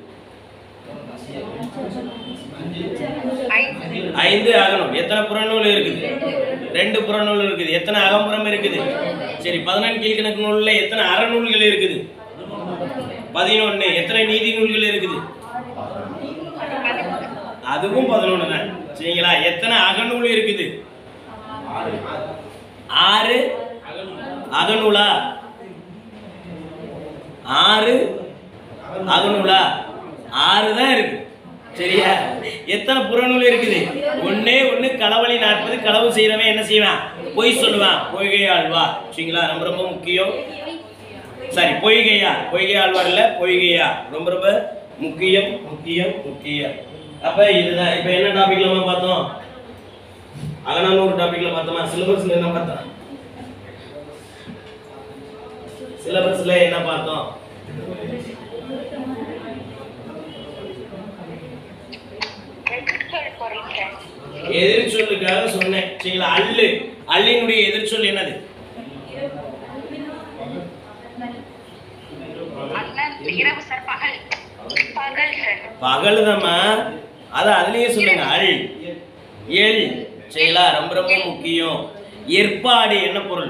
ஐந்து ஐந்து அகநூல் எத்தனை புறநூல் இருக்குது ரெண்டு புறநூல் இருக்குது எத்தனை அகம்புறம் இருக்குது சரி பதினெண்டு கீழ்கணக்கு நூல்ல எத்தனை அறநூல்கள் இருக்குது பதினொன்னு எத்தனை நீதி நூல்கள் இருக்குது அதுவும் பதினொன்று தான் சரிங்களா எத்தனை அகநூல் இருக்குது ஆறு அகநூலா ஆறு அகநூலா ஆறு தான் இருக்கு சரியா எத்தனை புறநூல் இருக்குது ஒண்ணே ஒண்ணு களவழி நாற்பது களவு செய்யறவன் என்ன செய்வான் பொய் சொல்லுவான் பொய்கை ஆழ்வா சரிங்களா ரொம்ப ரொம்ப முக்கியம் சரி பொய்கையா பொய்கை ஆழ்வார் இல்ல பொய்கையா ரொம்ப ரொம்ப முக்கியம் முக்கியம் முக்கியம் அப்ப இதுதான் இப்ப என்ன டாபிக்ல நம்ம பார்த்தோம் அகநானூறு டாபிக்ல பார்த்தோமா சிலபஸ்ல என்ன பார்த்தோம் சிலபஸ்ல என்ன பார்த்தோம் எதிர்ச்சொல் பொருள் சார் எதிர்ச்சொல்லுக்காக சொன்னேன் சரிங்களா அல்லு அல்லினுடைய எதிர்ச்சொல் என்னது அண்ணன் இரவு சார் பகல் பகல் சார் பகலுதம்மா அது அதுலயே சொல்லுங்க அல் எல் சரிங்களா ரொம்ப ரொம்ப முக்கியம் ஏற்பாடு என்ன பொருள்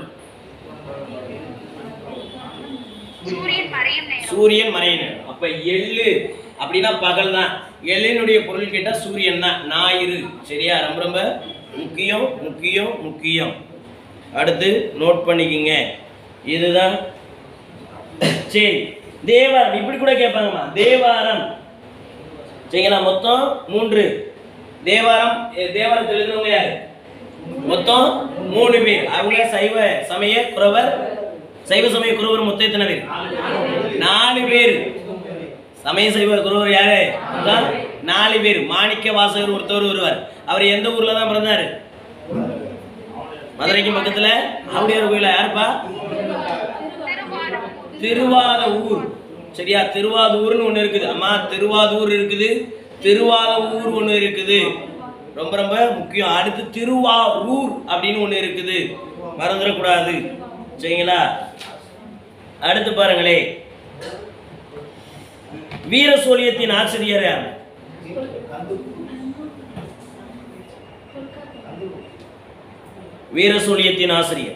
சூரியன் மறையும் நேரம் சூரியன் மறையணும் அப்ப எள்ளு அப்படின்னா பகல் தான் எள்ளினுடைய பொருள் கேட்டா சூரியன் தான் ஞாயிறு சரியா ரொம்ப ரொம்ப முக்கியம் முக்கியம் முக்கியம் அடுத்து நோட் பண்ணிக்கங்க இதுதான் சரி தேவாரம் இப்படி கூட கேட்பாங்கம்மா தேவாரம் சரிங்களா மொத்தம் மூன்று தேவாரம் எ, தேவாரத்தில் எழுதுனவங்க யாரு மொத்தம் மூணு பேர் அவங்க சைவ சமய குறவர் சைவ சமய குறவர் மொத்தம் எத்தனை பேர் நாலு பேர் சமய சைவ குருவர் யாரு அதான் நாலு பேர் மாணிக்க வாசகர் ஒருத்தவர் வருவார் அவர் எந்த ஊர்ல தான் பிறந்தாரு மதுரைக்கு பக்கத்துல ஆவுடையார் கோயில யாருப்பா திருவாரூர் திருவாத ஊர் சரியா திருவாதூர்னு ஒண்ணு இருக்குது அம்மா திருவாதூர் இருக்குது திருவாத ஊர் ஒண்ணு இருக்குது ரொம்ப ரொம்ப முக்கியம் அடுத்து திருவாரூர் அப்படின்னு ஒண்ணு இருக்குது மறந்துடக்கூடாது சரிங்களா அடுத்து பாருங்களே வீர சோழியத்தின் ஆசிரியர் யார் வீர சோழியத்தின் ஆசிரியர்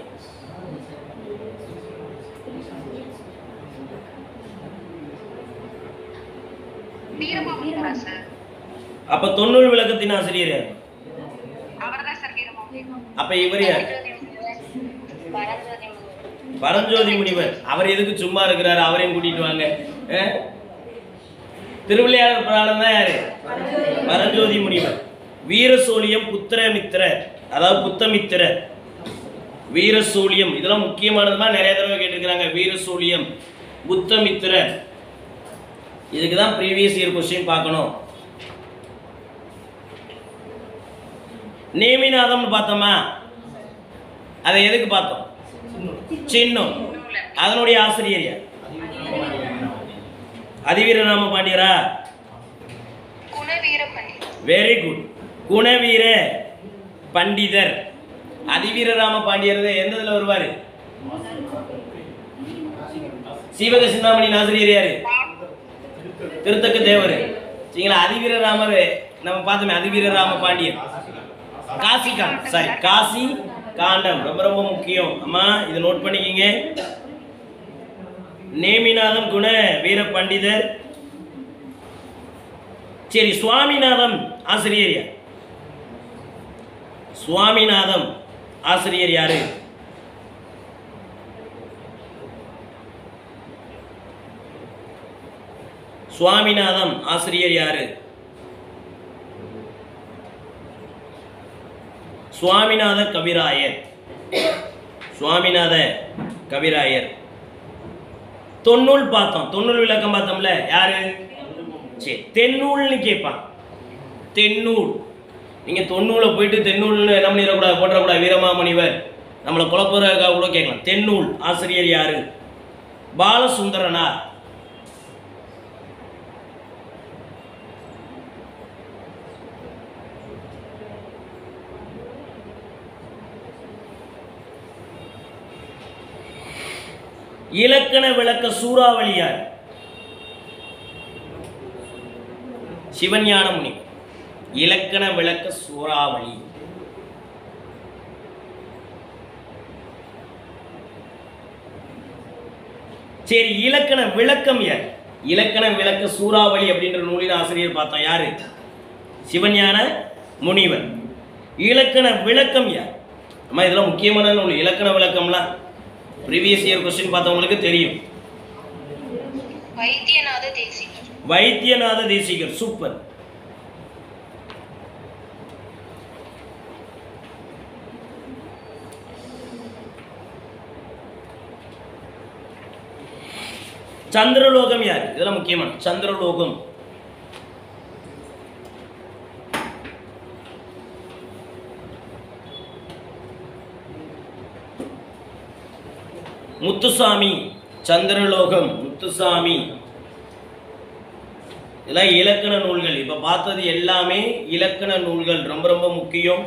வீரமாமுனிவரா சார் அப்ப தொண்ணூறு விளக்கத்தின் ஆசிரியர் யார் அவர்தான் சார் வீரமாமுனிவர் அப்ப இவர் யார் பரஞ்சோதி பரஞ்சோதி முனிவர் அவர் எதுக்கு சும்மா இருக்கிறாரு அவரையும் கூட்டிட்டு வாங்க அஹ்? திருவிளையாடல் புராணம் தான் யாரு பரஞ்சோதி முனிவர் வீரசூலியம் புத்திரமித்திர அதாவது புத்தமித்திரர் வீரசூலியம் இதெல்லாம் முக்கியமானதுமா நிறைய தடவை கேட்டிருக்கிறாங்க வீரசூலியம் புத்தமித்திரர் இதுக்கு தான் ப்ரீவியஸ் இயர் கொஸ்டின் பார்க்கணும் நேமிநாதம்னு பார்த்தோமா அதை எதுக்கு பார்த்தோம் சின்னம் அதனுடைய ஆசிரியர் யார் அதிவீரராம பாண்டியரா குணவீர பண்டிதர் வெரி குட் குணவீர பண்டிதர் அதிவீரராம பாண்டியர் எந்த இதுல வருவாரு சீவக சிந்தாமணி ஆசிரியர் யாரு திருத்தக்க தேவர் சரிங்களா அதிவீரராமர் நம்ம பார்த்தோமே அதிவீரராம பாண்டியர் காசி காண்டம் சாரி காசி காண்டம் ரொம்ப ரொம்ப முக்கியம் அம்மா இதை நோட் பண்ணிக்கிங்க நேமிநாதம் குண வீர பண்டிதர் சரி சுவாமிநாதம் ஆசிரியர் யார் சுவாமிநாதம் ஆசிரியர் யாரு சுவாமிநாதம் ஆசிரியர் யாரு சுவாமிநாத கவிராயர் சுவாமிநாத கவிராயர் தொன்னூல் பார்த்தோம் தொன்னூல் விளக்கம் பார்த்தோம்ல யாரு சரி தென்னூல்னு கேட்பான் தென்னூல் நீங்க தொன்னூலை போயிட்டு தென்னூல்னு என்ன பண்ணிடக்கூடாது போட்டுறக்கூடாது வீரமாமுனிவர் நம்மளை குழப்பறதுக்காக கூட கேட்கலாம் தென்னூல் ஆசிரியர் யாரு பாலசுந்தரனார் இலக்கண விளக்க சூறாவளியார் சிவஞான முனி இலக்கண விளக்க சூறாவளி சரி இலக்கண விளக்கம் யார் இலக்கண விளக்க சூறாவளி அப்படின்ற நூலின் ஆசிரியர் பார்த்தோம் யாரு சிவஞான முனிவர் இலக்கண விளக்கம் யார் அம்மா இதெல்லாம் முக்கியமான நூல் இலக்கண விளக்கம்லாம் ப்ரீவியஸ் இயர் கொஸ்டின் பார்த்தவங்களுக்கு தெரியும் வைத்தியநாத தேசிகர் வைத்தியநாத தேசிகர் சூப்பர் சந்திரலோகம் யார் இதெல்லாம் முக்கியமான சந்திரலோகம் முத்துசாமி சந்திரலோகம் முத்துசாமி இதெல்லாம் இலக்கண நூல்கள் இப்ப பார்த்தது எல்லாமே இலக்கண நூல்கள் ரொம்ப ரொம்ப முக்கியம்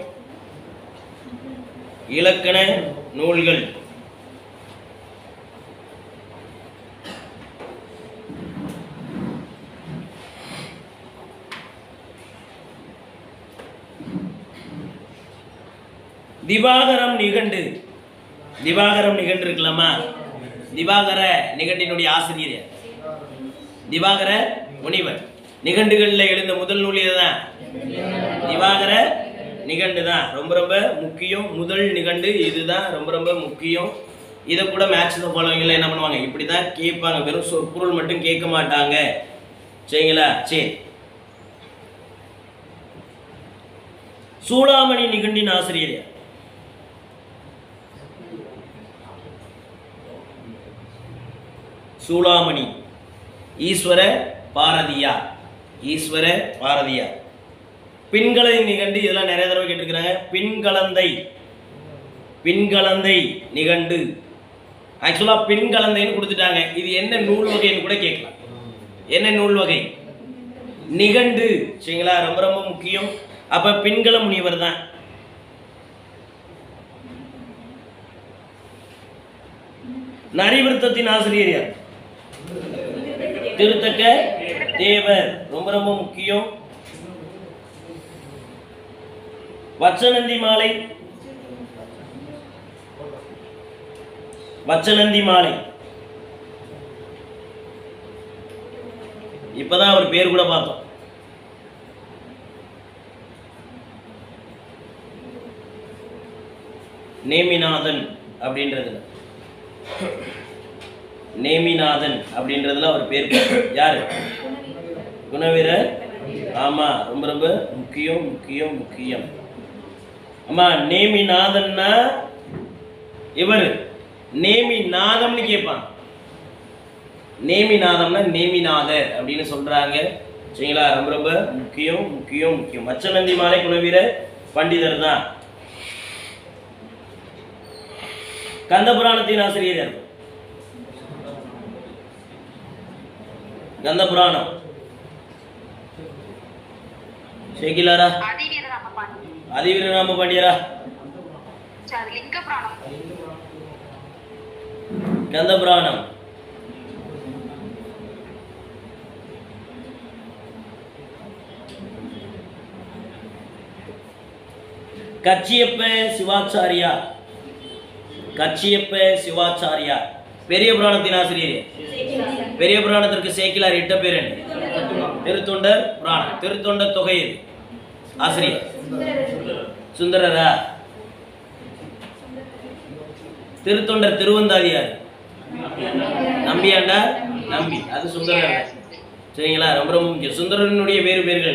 இலக்கண நூல்கள் திவாகரம் நிகண்டு திவாகரம் நிகண்டு இருக்கலாமா திவாகர நிகண்டினுடைய ஆசிரியர் யார்? திவாகர முனிவர் நிகண்டுகள்ல எழுந்த முதல் நூல் இதுதான் திவாகர நிகண்டு தான் ரொம்ப ரொம்ப முக்கியம் முதல் நிகண்டு இதுதான் ரொம்ப ரொம்ப முக்கியம் இதை கூட மேட்ச் ஃபாலோவிங்ல என்ன பண்ணுவாங்க இப்படி தான் கேட்பாங்க வெறும் சொற்பொருள் மட்டும் கேட்க மாட்டாங்க சரிங்களா சரி சூளாமணி நிகண்டின் ஆசிரியர் யார்? சூளாமணி ஈஸ்வர பாரதியா ஈஸ்வர பாரதியா பின்கலை நிகண்டு இதெல்லாம் நிறைய தடவை கேட்டிருக்கிறாங்க பின்கலந்தை பின்கலந்தை நிகண்டு ஆக்சுவலாக பின்கலந்தைன்னு கொடுத்துட்டாங்க இது என்ன நூல் வகைன்னு கூட கேட்கலாம் என்ன நூல் வகை நிகண்டு சரிங்களா ரொம்ப ரொம்ப முக்கியம் அப்ப பின்கல முனிவர் தான் நரிவிருத்தத்தின் ஆசிரியர் யார் திருத்தக்க தேவர் ரொம்ப ரொம்ப முக்கியம் வச்சநந்தி மாலை வச்சநந்தி மாலை இப்பதான் அவர் பேர் கூட பார்த்தோம் நேமிநாதன் அப்படின்றதுல நேமிநாதன் அப்படின்றதுல அவர் பேர் பார்த்தோம். யாரு குணவீரர் ஆமா ரொம்ப ரொம்ப முக்கியம் முக்கியம் முக்கியம் அம்மா நேமிநாதன்னா இவர் நேமிநாதம்னு கேட்பான் நேமிநாதம்னா நேமிநாதர் அப்படின்னு சொல்றாங்க சரிங்களா ரொம்ப ரொம்ப முக்கியம் முக்கியம் முக்கியம் மச்சநந்தி மாலை குணவீரர் பண்டிதர் தான் கந்தபுராணத்தின் ஆசிரியர் யார் கந்தபுராணம் சேகிலாரா அதிவீர ராமபாணி அதிவீரராம பாண்டியரா அது லிங்க புராணம் கந்தபுராணம் கச்சியப்ப சிவாச்சாரியா கச்சியப்ப சிவாச்சாரியா பெரிய புராணத்தின் ஆசிரியர் பெரிய புராணத்திற்கு சேக்கிலார் இட்ட பேர் என்ன திருத்தொண்டர் புராணம் திருத்தொண்டர் தொகை இது ஆசிரியர் சுந்தரரா திருத்தொண்டர் திருவந்தாதியார் நம்பியாண்டா நம்பி அது சுந்தரர் சரிங்களா ரொம்ப ரொம்ப முக்கியம் சுந்தரனுடைய வேறு பேர்கள்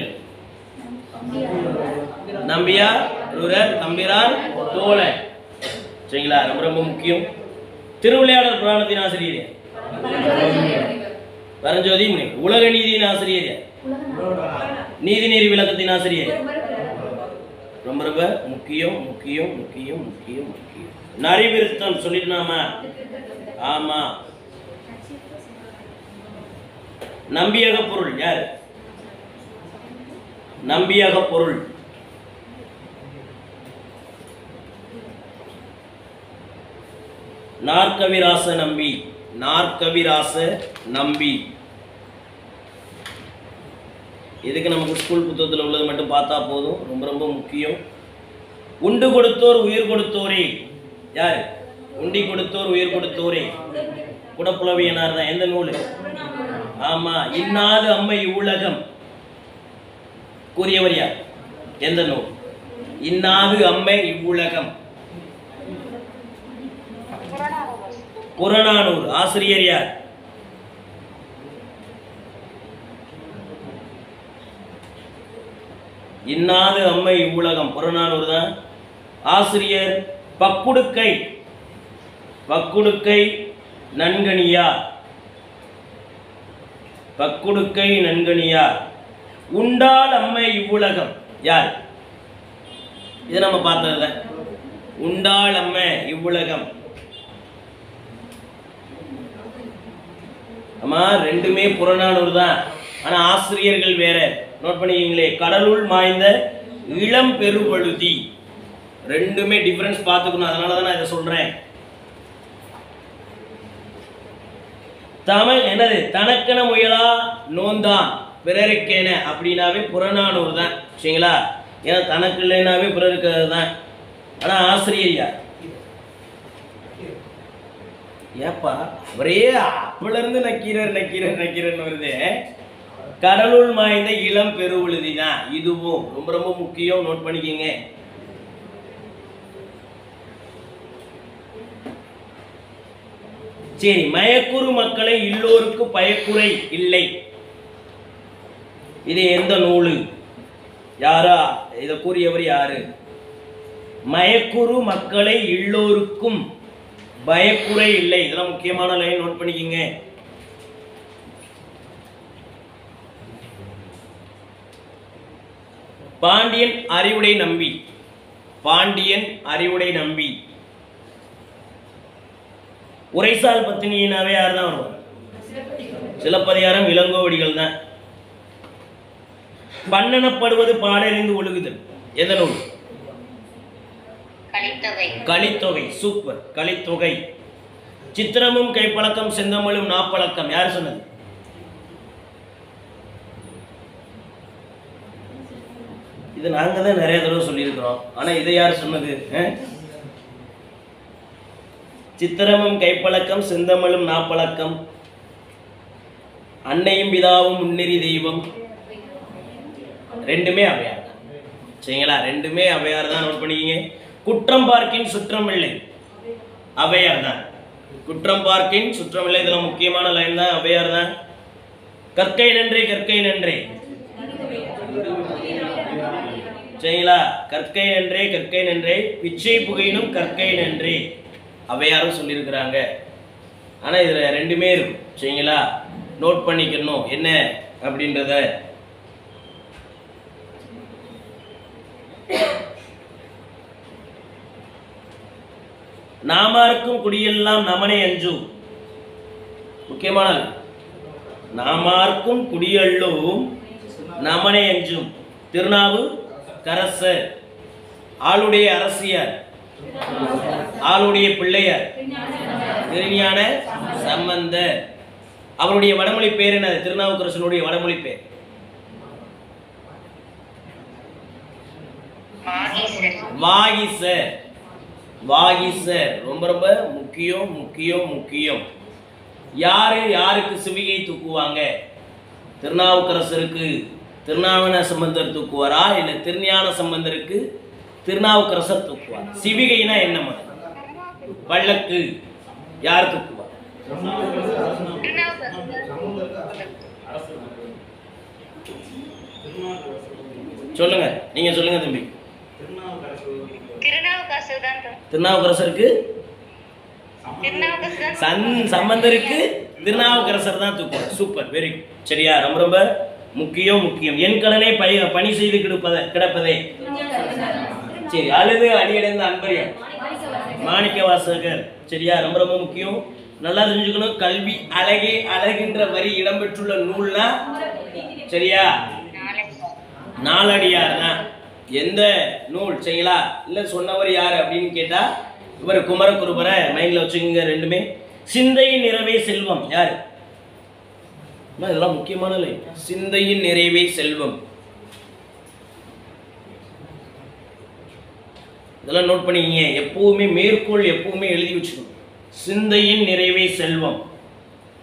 நம்பியா ரூரர் தம்பிரான் தோழன் சரிங்களா ரொம்ப ரொம்ப முக்கியம் திருவிளையாடல் புராணத்தின் ஆசிரியர் யார்? பரஞ்சோதி முனி உலக நீதியின் ஆசிரியர் யார்? நீதிநெறி விளக்கத்தின் ஆசிரியர் யார்? ரொம்ப ரொம்ப முக்கியம் முக்கியம் முக்கியம் முக்கியம் முக்கியம் நரிவிருத்தம் சொல்லிடலாமா ஆமா நம்பியக பொருள் யார் நம்பியக பொருள் நாற்கவிராச நம்பி நாற்கவிராச நம்பி எதுக்கு நமக்கு ஸ்கூல் புத்தகத்தில் உள்ளது மட்டும் பார்த்தா போதும் ரொம்ப ரொம்ப முக்கியம் உண்டு கொடுத்தோர் உயிர் கொடுத்தோரே யார் உண்டி கொடுத்தோர் உயிர் கொடுத்தோரே குடப்புலவியனார் தான் எந்த நூல் ஆமா இன்னாது அம்மை உலகம் கூறியவர் யார் எந்த நூல் இன்னாது அம்மை இவ்வுலகம் புறநானூறு புறநானூறு ஆசிரியர் யார் இன்னாது அம்மை இவ்வுலகம் புறநானூறு தான் ஆசிரியர் பக்குடுக்கை பக்குடுக்கை நன்கனியார் பக்குடுக்கை நன்கனியார் உண்டால் அம்மை இவ்வுலகம் யார் இது நம்ம பார்த்தது உண்டாள் அம்மை இவ்வுலகம் ஆமா ரெண்டுமே புறநானூறு தான் ஆனா ஆசிரியர்கள் வேற நோட் பண்ணிக்கிங்களே கடலுள் மாய்ந்த இளம் பெருவழுதி ரெண்டுமே டிஃபரன்ஸ் பார்த்துக்கணும் அதனால தான் நான் இதை சொல்றேன் தமிழ் என்னது தனக்கென முயலா நோந்தான் பிறருக்கென அப்படின்னாவே புறநானூறு தான் சரிங்களா ஏன்னா தனக்கு இல்லைனாவே பிறருக்கு தான் ஆனா ஆசிரியர் யார் ஏப்பா ஒரே அப்பல இருந்து நக்கீரர் நக்கீரர் நக்கீரர்னு வருது கடலுள் மாய்ந்த இளம் பெருவுழுதி தான் இதுவும் ரொம்ப ரொம்ப முக்கியம் நோட் பண்ணிக்கோங்க சரி மயக்குறு மக்களை இல்லோருக்கு பயக்குறை இல்லை இது எந்த நூலு யாரா இதை கூறியவர் யாரு மயக்குறு மக்களை எல்லோருக்கும் பயக்குறை இல்லை இதெல்லாம் முக்கியமான லைன் நோட் பண்ணிக்கோங்க பாண்டியன் அறிவுடை நம்பி பாண்டியன் அறிவுடை நம்பி உரைசால் பத்தினியினாவே யார் தான் வருவார் சிலப்பதிகாரம் இளங்கோவடிகள் தான் பண்ணனப்படுவது பாடறிந்து ஒழுகுதல் எந்த நூல் கலித்தொகை கலித்தொகை சூப்பர் கலித்தொகை சித்திரமும் கைப்பழக்கம் செந்தமிழும் நாப்பழக்கம் யார் சொன்னது இது நாங்க தான் நிறைய தடவை சொல்லியிருக்கிறோம் ஆனா இதை யார் சொன்னது அஹ்? சித்திரமும் கைப்பழக்கம் செந்தமிழும் நாப்பழக்கம் அன்னையும் பிதாவும் முன்னெறி தெய்வம் ரெண்டுமே அவையார் தான் சரிங்களா ரெண்டுமே அவையார் தான் நோட் பண்ணிக்கிங்க குற்றம் பார்க்கின் சுற்றம் இல்லை அவையார் தான் குற்றம் பார்க்கின் சுற்றம் இல்லை இதெல்லாம் முக்கியமான லைன் தான் அவையார் தான் கற்கை நன்றே கற்கை நன்றே சரிங்களா கற்கை நன்றே கற்கை நன்றே பிச்சை புகையினும் கற்கை நன்றே அவையாரும் சொல்லியிருக்கிறாங்க ஆனால் இதில் ரெண்டுமே இருக்கும் சரிங்களா நோட் பண்ணிக்கணும் என்ன அப்படின்றத நாமார்க்கும் குடியெல்லாம் நமனை அஞ்சு முக்கியமான நாமார்க்கும் குடியல்லும் நமனை அஞ்சும் திருநாவு கரசர் ஆளுடைய அரசியார் ஆளுடைய பிள்ளையார் திருஞான சம்பந்தர் அவருடைய வடமொழி பேர் என்ன திருநாவுக்கரசனுடைய வடமொழி பேர் மாகீசர் வாகிசர் வாகிசர் ரொம்ப ரொம்ப முக்கியம் முக்கியம் முக்கியம் யாரு யாருக்கு சிவிகை தூக்குவாங்க திருநாவுக்கரசருக்கு திருநாவன சம்பந்தர் தூக்குவாரா இல்ல திருஞான சம்பந்தருக்கு திருநாவுக்கரசர் தூக்குவார் சிவிகைனா என்ன மதம் பல்லக்கு யார் தூக்குவார் சொல்லுங்க நீங்க சொல்லுங்க தம்பி திருநாவுக்கரசர் தான் தோ- திருநாவுக்கரசருக்கு திருநாவுக்கரசர் தான் சன் சம்பந்தருக்கு திருநாவுக்கரசர் தான் தூக்குவார் சூப்பர் வெரி குட் சரியா ரொம்ப ரொம்ப முக்கியம் முக்கியம் என் கடனை பய பணி செய்து கிடப்பத கிடப்பதே சரி அழுது அடியடைந்த அன்பரியம் மாணிக்க வாசகர் சரியா ரொம்ப ரொம்ப முக்கியம் நல்லா தெரிஞ்சுக்கணும் கல்வி அழகே அழகின்ற வரி இடம்பெற்றுள்ள நூல்னா சரியா நாலடியார். நாலடியார் தான் எந்த நூல் சரிங்களா இல்லை சொன்னவர் யார் அப்படின்னு கேட்டா இவர் குமரகுருபரை மைண்ட்ல வச்சுக்கோங்க ரெண்டுமே சிந்தையின் நிறைவே செல்வம் யார் அம்மா, இதெல்லாம் முக்கியமான லைன் சிந்தையின் நிறைவே செல்வம் இதெல்லாம் நோட் பண்ணிக்கிங்க எப்பவுமே மேற்கோள் எப்பவுமே எழுதி வச்சுக்கணும் சிந்தையின் நிறைவே செல்வம்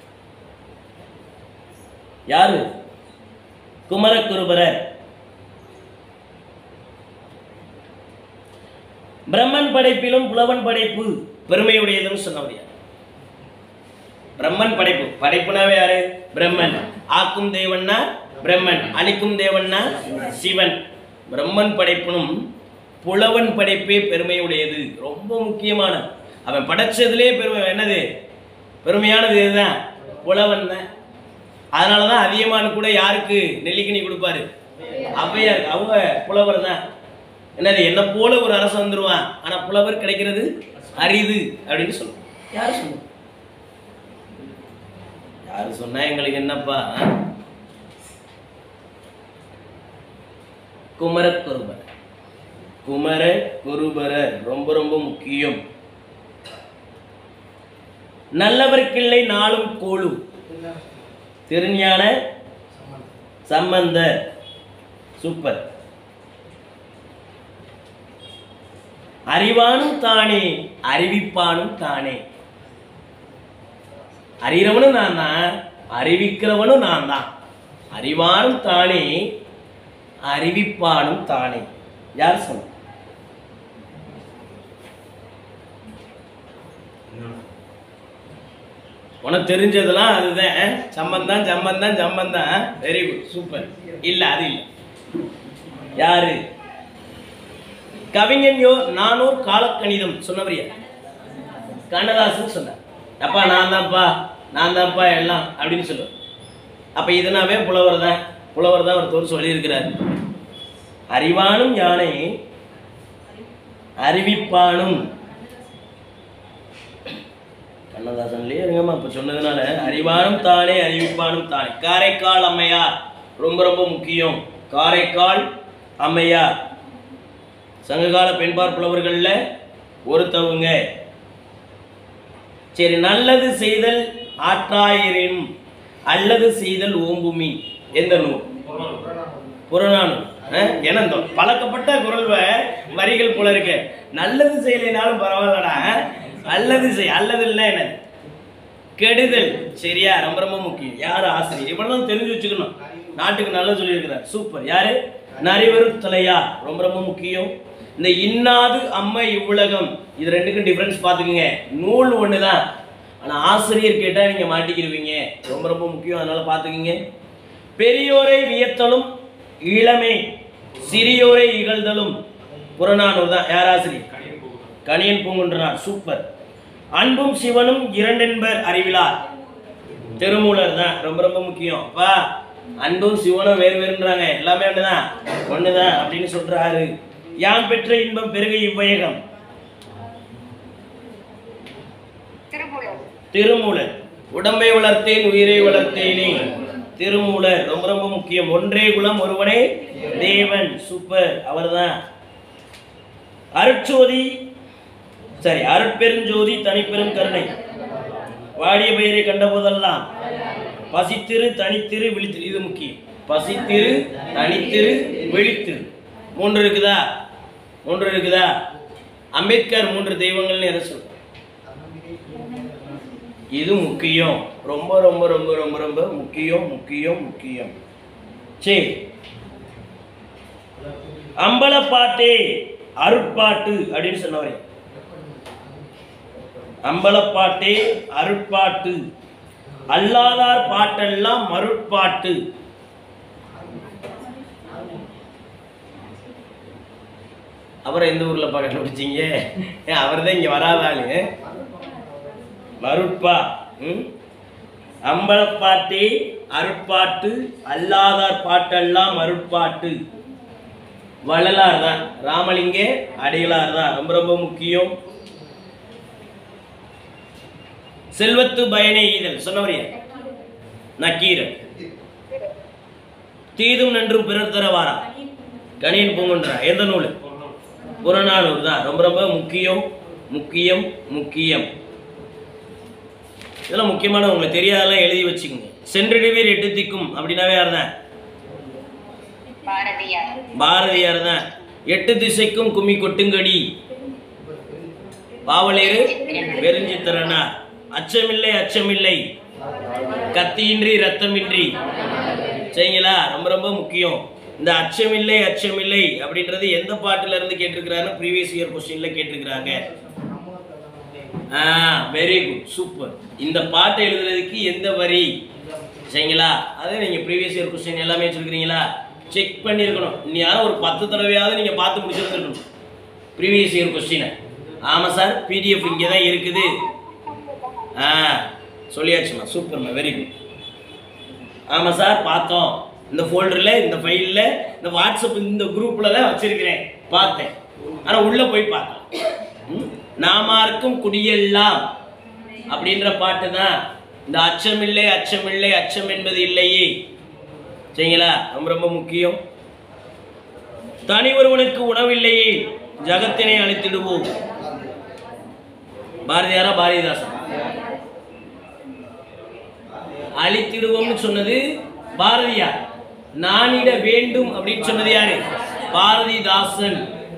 யாரு குமரகுருபரர் பிரம்மன் படைப்பிலும் புலவன் படைப்பு பெருமையுடையதுன்னு சொன்னவர் யார் பிரம்மன் படைப்பு படைப்புனாவே யாரு பிரம்மன் ஆக்கும் தேவன்னா பிரம்மன் அழிக்கும் தேவன்னா சிவன் பிரம்மன் படைப்புனும் புலவன் படைப்பே பெருமையுடையது ரொம்ப முக்கியமான அவன் படைச்சதுலே பெருமை என்னது பெருமையானது இதுதான் புலவன் தான் அதனால தான் அதிகமான கூட யாருக்கு நெல்லிக்கனி கொடுப்பாரு ஔவையார் அவங்க புலவர் தான் என்னது என்ன போல ஒரு அரசன் வந்துருவான் ஆனா புலவர் கிடைக்கிறது அரிது அப்படின்னு சொல்லுவோம் யாரு சொல்லுவோம் யாரு சொன்னா எங்களுக்கு என்னப்பா குமர குருபர் குமர குருபரர் ரொம்ப ரொம்ப முக்கியம் நல்லவர்க்கில்லை நாளும் கோளும் திருஞான சம்பந்தர் சூப்பர் அறிவானும் தானே அறிவிப்பானும் தானே அறிகிறவனும் நான் தான் அறிவிக்கிறவனும் நான் தான் அறிவானும் தானே அறிவிப்பானும் தானே யார் சொன்ன உனக்கு தெரிஞ்சதெல்லாம் அதுதான் சம்பந்தம் சம்பந்தம் சம்பந்தம் வெரி குட் சூப்பர் இல்ல அது இல்ல யாரு கவிஞன் யோ நானூர் காலக்கணிதம் சொன்னவர் யார் கண்ணதாசன் சொன்னார் அப்பா நான் தான்ப்பா நான் தான்ப்பா எல்லாம் அப்படின்னு சொல்லுவார் அப்ப இதனாவே புலவர் தான் புலவர் தான் ஒரு தோறு சொல்லியிருக்கிறார் அறிவானும் யானை அறிவிப்பானும் கண்ணதாசன்லயே இருங்கம்மா இப்ப சொன்னதுனால அறிவானும் தானே அறிவிப்பானும் தானே காரைக்கால் அம்மையார் ரொம்ப ரொம்ப முக்கியம் காரைக்கால் அம்மையார் சங்ககால பெண்பார் புலவர்கள்ல ஒருத்தவங்க சரி நல்லது செய்தல் ஆற்றாயிரின் அல்லது செய்தல் ஓம்புமி எந்த நூல் புறநானூறு அஹ், ஏன்னா இந்த பழக்கப்பட்ட குரல் வ- வரிகள் போல இருக்கு நல்லது செய்யலைனாலும் பரவாயில்லடா அல்லது செய் அல்லது இல்லை என்னது கெடுதல் சரியா ரொம்ப ரொம்ப முக்கியம் யார் ஆசிரியர் இவ்வளவு தெரிஞ்சு வச்சுக்கணும் நாட்டுக்கு நல்லது சொல்லியிருக்கிறார் சூப்பர் யாரு நரிவரு தலையா ரொம்ப ரொம்ப முக்கியம் இந்த இன்னாது அம்மை இவ்வுலகம் இது ரெண்டுக்கும் டிஃபரன்ஸ் பார்த்துக்குங்க நூல் ஒன்று தான் ஆனால் ஆசிரியர் கேட்டால் நீங்கள் மாட்டிக்கிடுவீங்க ரொம்ப ரொம்ப முக்கியம் அதனால பார்த்துக்குங்க பெரியோரை வியத்தலும் இளமை சிறியோரை இகழ்தலும் புறநானூறு தான் யார் ஆசிரியர் கணியன் பூங்குன்றனார் சூப்பர் அன்பும் சிவனும் இரண்டென்பர் அறிவிலார் திருமூலர் தான் ரொம்ப ரொம்ப முக்கியம் அப்பா அன்பும் சிவனும் வேறு வேறுன்றாங்க எல்லாமே ஒண்ணுதான் ஒண்ணுதான் அப்படின்னு சொல்றாரு யான் பெற்ற இன்பம் பெருக இவ்வையகம் திருமூலர் திருமூலர் உடம்பை வளர்த்தேன் உயிரை வளர்த்தேனே திருமூலர் ரொம்ப ரொம்ப முக்கியம் ஒன்றே குலம் ஒருவனே தேவன் சூப்பர் அவர்தான் அருட்சோதி சரி அருட்பெருஞ்சோதி தனிப்பெரும் கருணை வாடிய பெயரை கண்டபோதெல்லாம் பசித்திரு தனித்திரு விழித்திரு இது முக்கியம் பசித்திரு தனித்திரு விழித்திரு மூன்று இருக்குதா மூன்று இருக்குதா அம்பேத்கர் மூன்று தெய்வங்கள்னு எதை சொல்ற இது முக்கியம் ரொம்ப ரொம்ப ரொம்ப ரொம்ப ரொம்ப முக்கியம் முக்கியம் முக்கியம் சரி அம்பலப்பாட்டே அருட்பாட்டு அப்படின்னு சொன்னவரே அம்பலப்பாட்டே அருட்பாட்டு அல்லாதார் பாட்டெல்லாம் மருட்பாட்டு அப்புறம் எந்த ஊர்ல பா கண்டுபிடிச்சீங்க அவர் தான் இங்க வராத ஆளு மருட்பா ம்? அம்பலப்பாட்டே அருட்பாட்டு அல்லாதார் பாட்டெல்லாம் மருட்பாட்டு வள்ளலார் தான் ராமலிங்க அடிகளார் தான் ரொம்ப ரொம்ப முக்கியம் செல்வத்து பயனே ஈதல் சொன்னவர் யார் நக்கீரன் தீதும் நன்றும் பிறர் தரவாரா கணியன் பூங்குன்றா எந்த நூல் புறநானூறு தான் ரொம்ப ரொம்ப முக்கியம் முக்கியம் முக்கியம் இதெல்லாம் முக்கியமான உங்களுக்கு தெரியாதெல்லாம் எழுதி வச்சுக்கோங்க சென்றிடுவீர் எட்டு திக்கும் அப்படின்னாவே யார் தான் பாரதியார் பாரதியார் தான் எட்டு திசைக்கும் கும்மி கொட்டுங்கடி பாவலேறு வெறிஞ்சித்திரனார் அச்சமில்லை அச்சமில்லை கத்தியின்றி ரத்தமின்றி சரிங்களா ரொம்ப ரொம்ப முக்கியம் இந்த அச்சமில்லை அச்சமில்லை அப்படின்றது எந்த பாட்டுல இருந்து கேட்டிருக்கிறாருன்னு ப்ரீவியஸ் இயர் கொஸ்டின்ல கேட்டிருக்கிறாங்க ஆ வெரி குட் சூப்பர் இந்த பாட்டை எழுதுறதுக்கு எந்த வரி சரிங்களா அதே நீங்க ப்ரீவியஸ் இயர் கொஸ்டின் எல்லாமே வச்சிருக்கிறீங்களா செக் பண்ணியிருக்கணும் இனியாவது ஒரு பத்து தடவையாவது நீங்க பார்த்து முடிச்சிருந்துருக்கணும் ப்ரீவியஸ் இயர் கொஸ்டினை ஆமா சார் பிடிஎஃப் இங்கே தான் இருக்குது ஆ சொல்லியாச்சுமா சூப்பர்மா வெரி குட் ஆமாம் சார் பார்த்தோம் இந்த ஃபோல்டரில் இந்த ஃபைலில் இந்த வாட்ஸ்அப் இந்த குரூப்பில் தான் வச்சிருக்கிறேன் பார்த்தேன் ஆனால் உள்ளே போய் பார்த்தேன் ம்? நாமார்க்கும் குடியெல்லாம் அப்படின்ற பாட்டு தான் இந்த அச்சமில்லை அச்சமில்லை அச்சம் என்பது இல்லையே சரிங்களா ரொம்ப ரொம்ப முக்கியம் தனி ஒருவனுக்கு உணவில்லையே ஜகத்தினை அழித்திடுவோம் பாரதியாரா பாரதிதாசன் அழித்திடுவோம்னு சொன்னது பாரதியார் நானிட வேண்டும் அப்படின்னு சொன்னது யாரு பாரதிதாசன்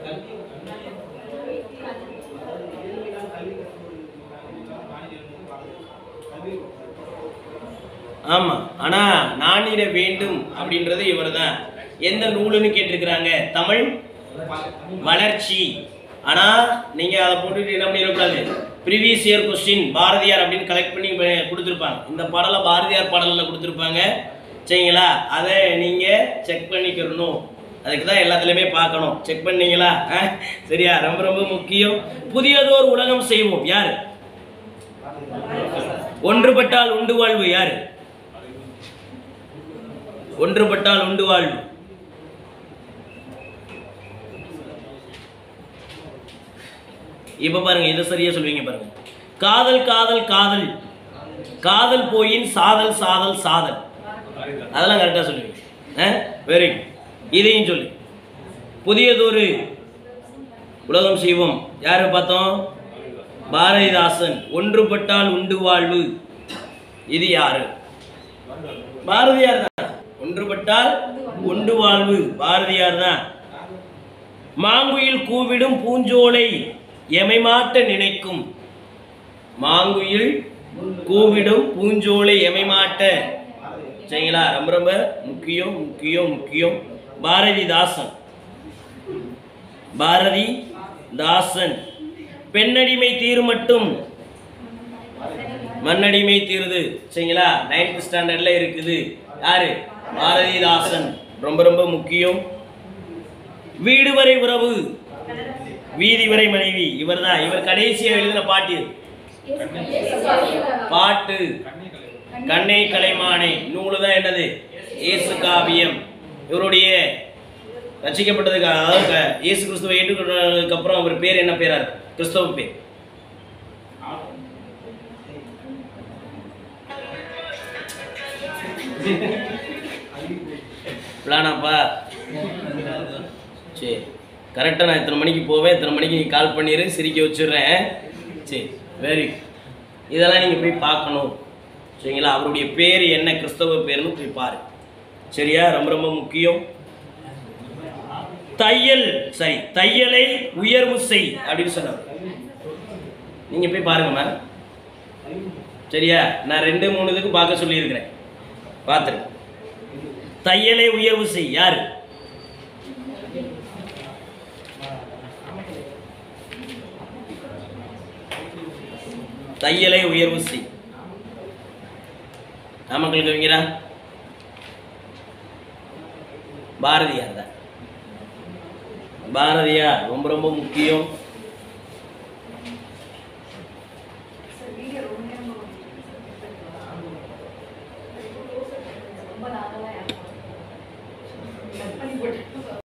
ஆமா ஆனா நானிட வேண்டும் அப்படின்றது இவர்தான் எந்த நூலுன்னு கேட்டிருக்கிறாங்க தமிழ் வளர்ச்சி ஆனா நீங்க அதை போட்டுட்டு என்ன பண்ணிடக்கூடாது ப்ரீவியஸ் இயர் கொஸ்டின் பாரதியார் அப்படின்னு கலெக்ட் பண்ணி ப- கொடுத்திருப்பாங்க இந்த பாடலை பாரதியார் பாடலில் கொடுத்துருப்பாங்க சரிங்களா அதை நீங்க செக் பண்ணிக்கிறணும் அதுக்கு தான் எல்லாத்துலேயுமே பார்க்கணும் செக் பண்ணீங்களா ஆ? சரியா ரொம்ப ரொம்ப முக்கியம் புதியதோர் உலகம் செய்வோம் யார் ஒன்றுபட்டால் உண்டு வாழ்வு யார் ஒன்றுபட்டால் உண்டு வாழ்வு இப்ப பாருங்க இதை சரியா சொல்லுவீங்க பாருங்க காதல் காதல் காதல் காதல் போயின் சாதல் சாதல் சாதல் அதெல்லாம் கரெக்டா சொல்லுவீங்க வெரி இதையும் சொல்லு புதியதொரு உலகம் செய்வோம் யாரு பார்த்தோம் பாரதிதாசன் ஒன்றுபட்டால் உண்டு வாழ்வு இது யாரு பாரதியார் தான் ஒன்றுபட்டால் உண்டு வாழ்வு பாரதியார் தான் மாங்குயில் கூவிடும் பூஞ்சோலை எமைமாட்ட நினைக்கும் மாங்குயில் கூவிடும் பூஞ்சோலை எமைமாட்ட சரிங்களா ரொம்ப ரொம்ப முக்கியம் முக்கியம் முக்கியம் பாரதிதாசன் பாரதி தாசன் பெண்ணடிமை தீரும் மட்டும் மண்ணடிமை தீருது சரிங்களா நைன்த் ஸ்டாண்டர்ட்ல இருக்குது யாரு பாரதிதாசன் ரொம்ப ரொம்ப முக்கியம் வீடு வரை உறவு வீதி வரை மனைவி இவர்தான் இவர் கடைசியா எழுதின பாட்டு இது. பாட்டு கண்ணை கலைமானே நூலு தான் என்னது இயேசு காவியம் இவருடைய ரசிக்கப்பட்டதுக்கு அதாவது க- இயேசு கிறிஸ்துவை ஏற்றுக்கொண்டதுக்கு அப்புறம் அவர் பேர் என்ன பேரா இருக்கு கிறிஸ்தவ பேர் பிளானாப்பா சரி கரெக்டாக நான் இத்தனை மணிக்கு போவேன் இத்தனை மணிக்கு நீ கால் பண்ணிடு சிரிக்க வச்சிடுறேன் சரி வெரி இதெல்லாம் நீங்கள் போய் பார்க்கணும் சரிங்களா அவருடைய பேர் என்ன கிறிஸ்தவ பேர்னு போய் பாரு சரியா ரொம்ப ரொம்ப முக்கியம் தையல் சரி தையலை உயர்வு செய் அப்படின்னு சொன்னார் நீங்கள் போய் பாருங்க மேம் சரியா நான் ரெண்டு மூணு இதுக்கு பார்க்க சொல்லியிருக்கிறேன் பார்த்துரு தையலை உயர்வு செய் யாரு தையலை உயர்வு செய் நாமக்கல் கவிஞரா பாரதியார் தான் பாரதியார் ரொம்ப ரொம்ப முக்கியம்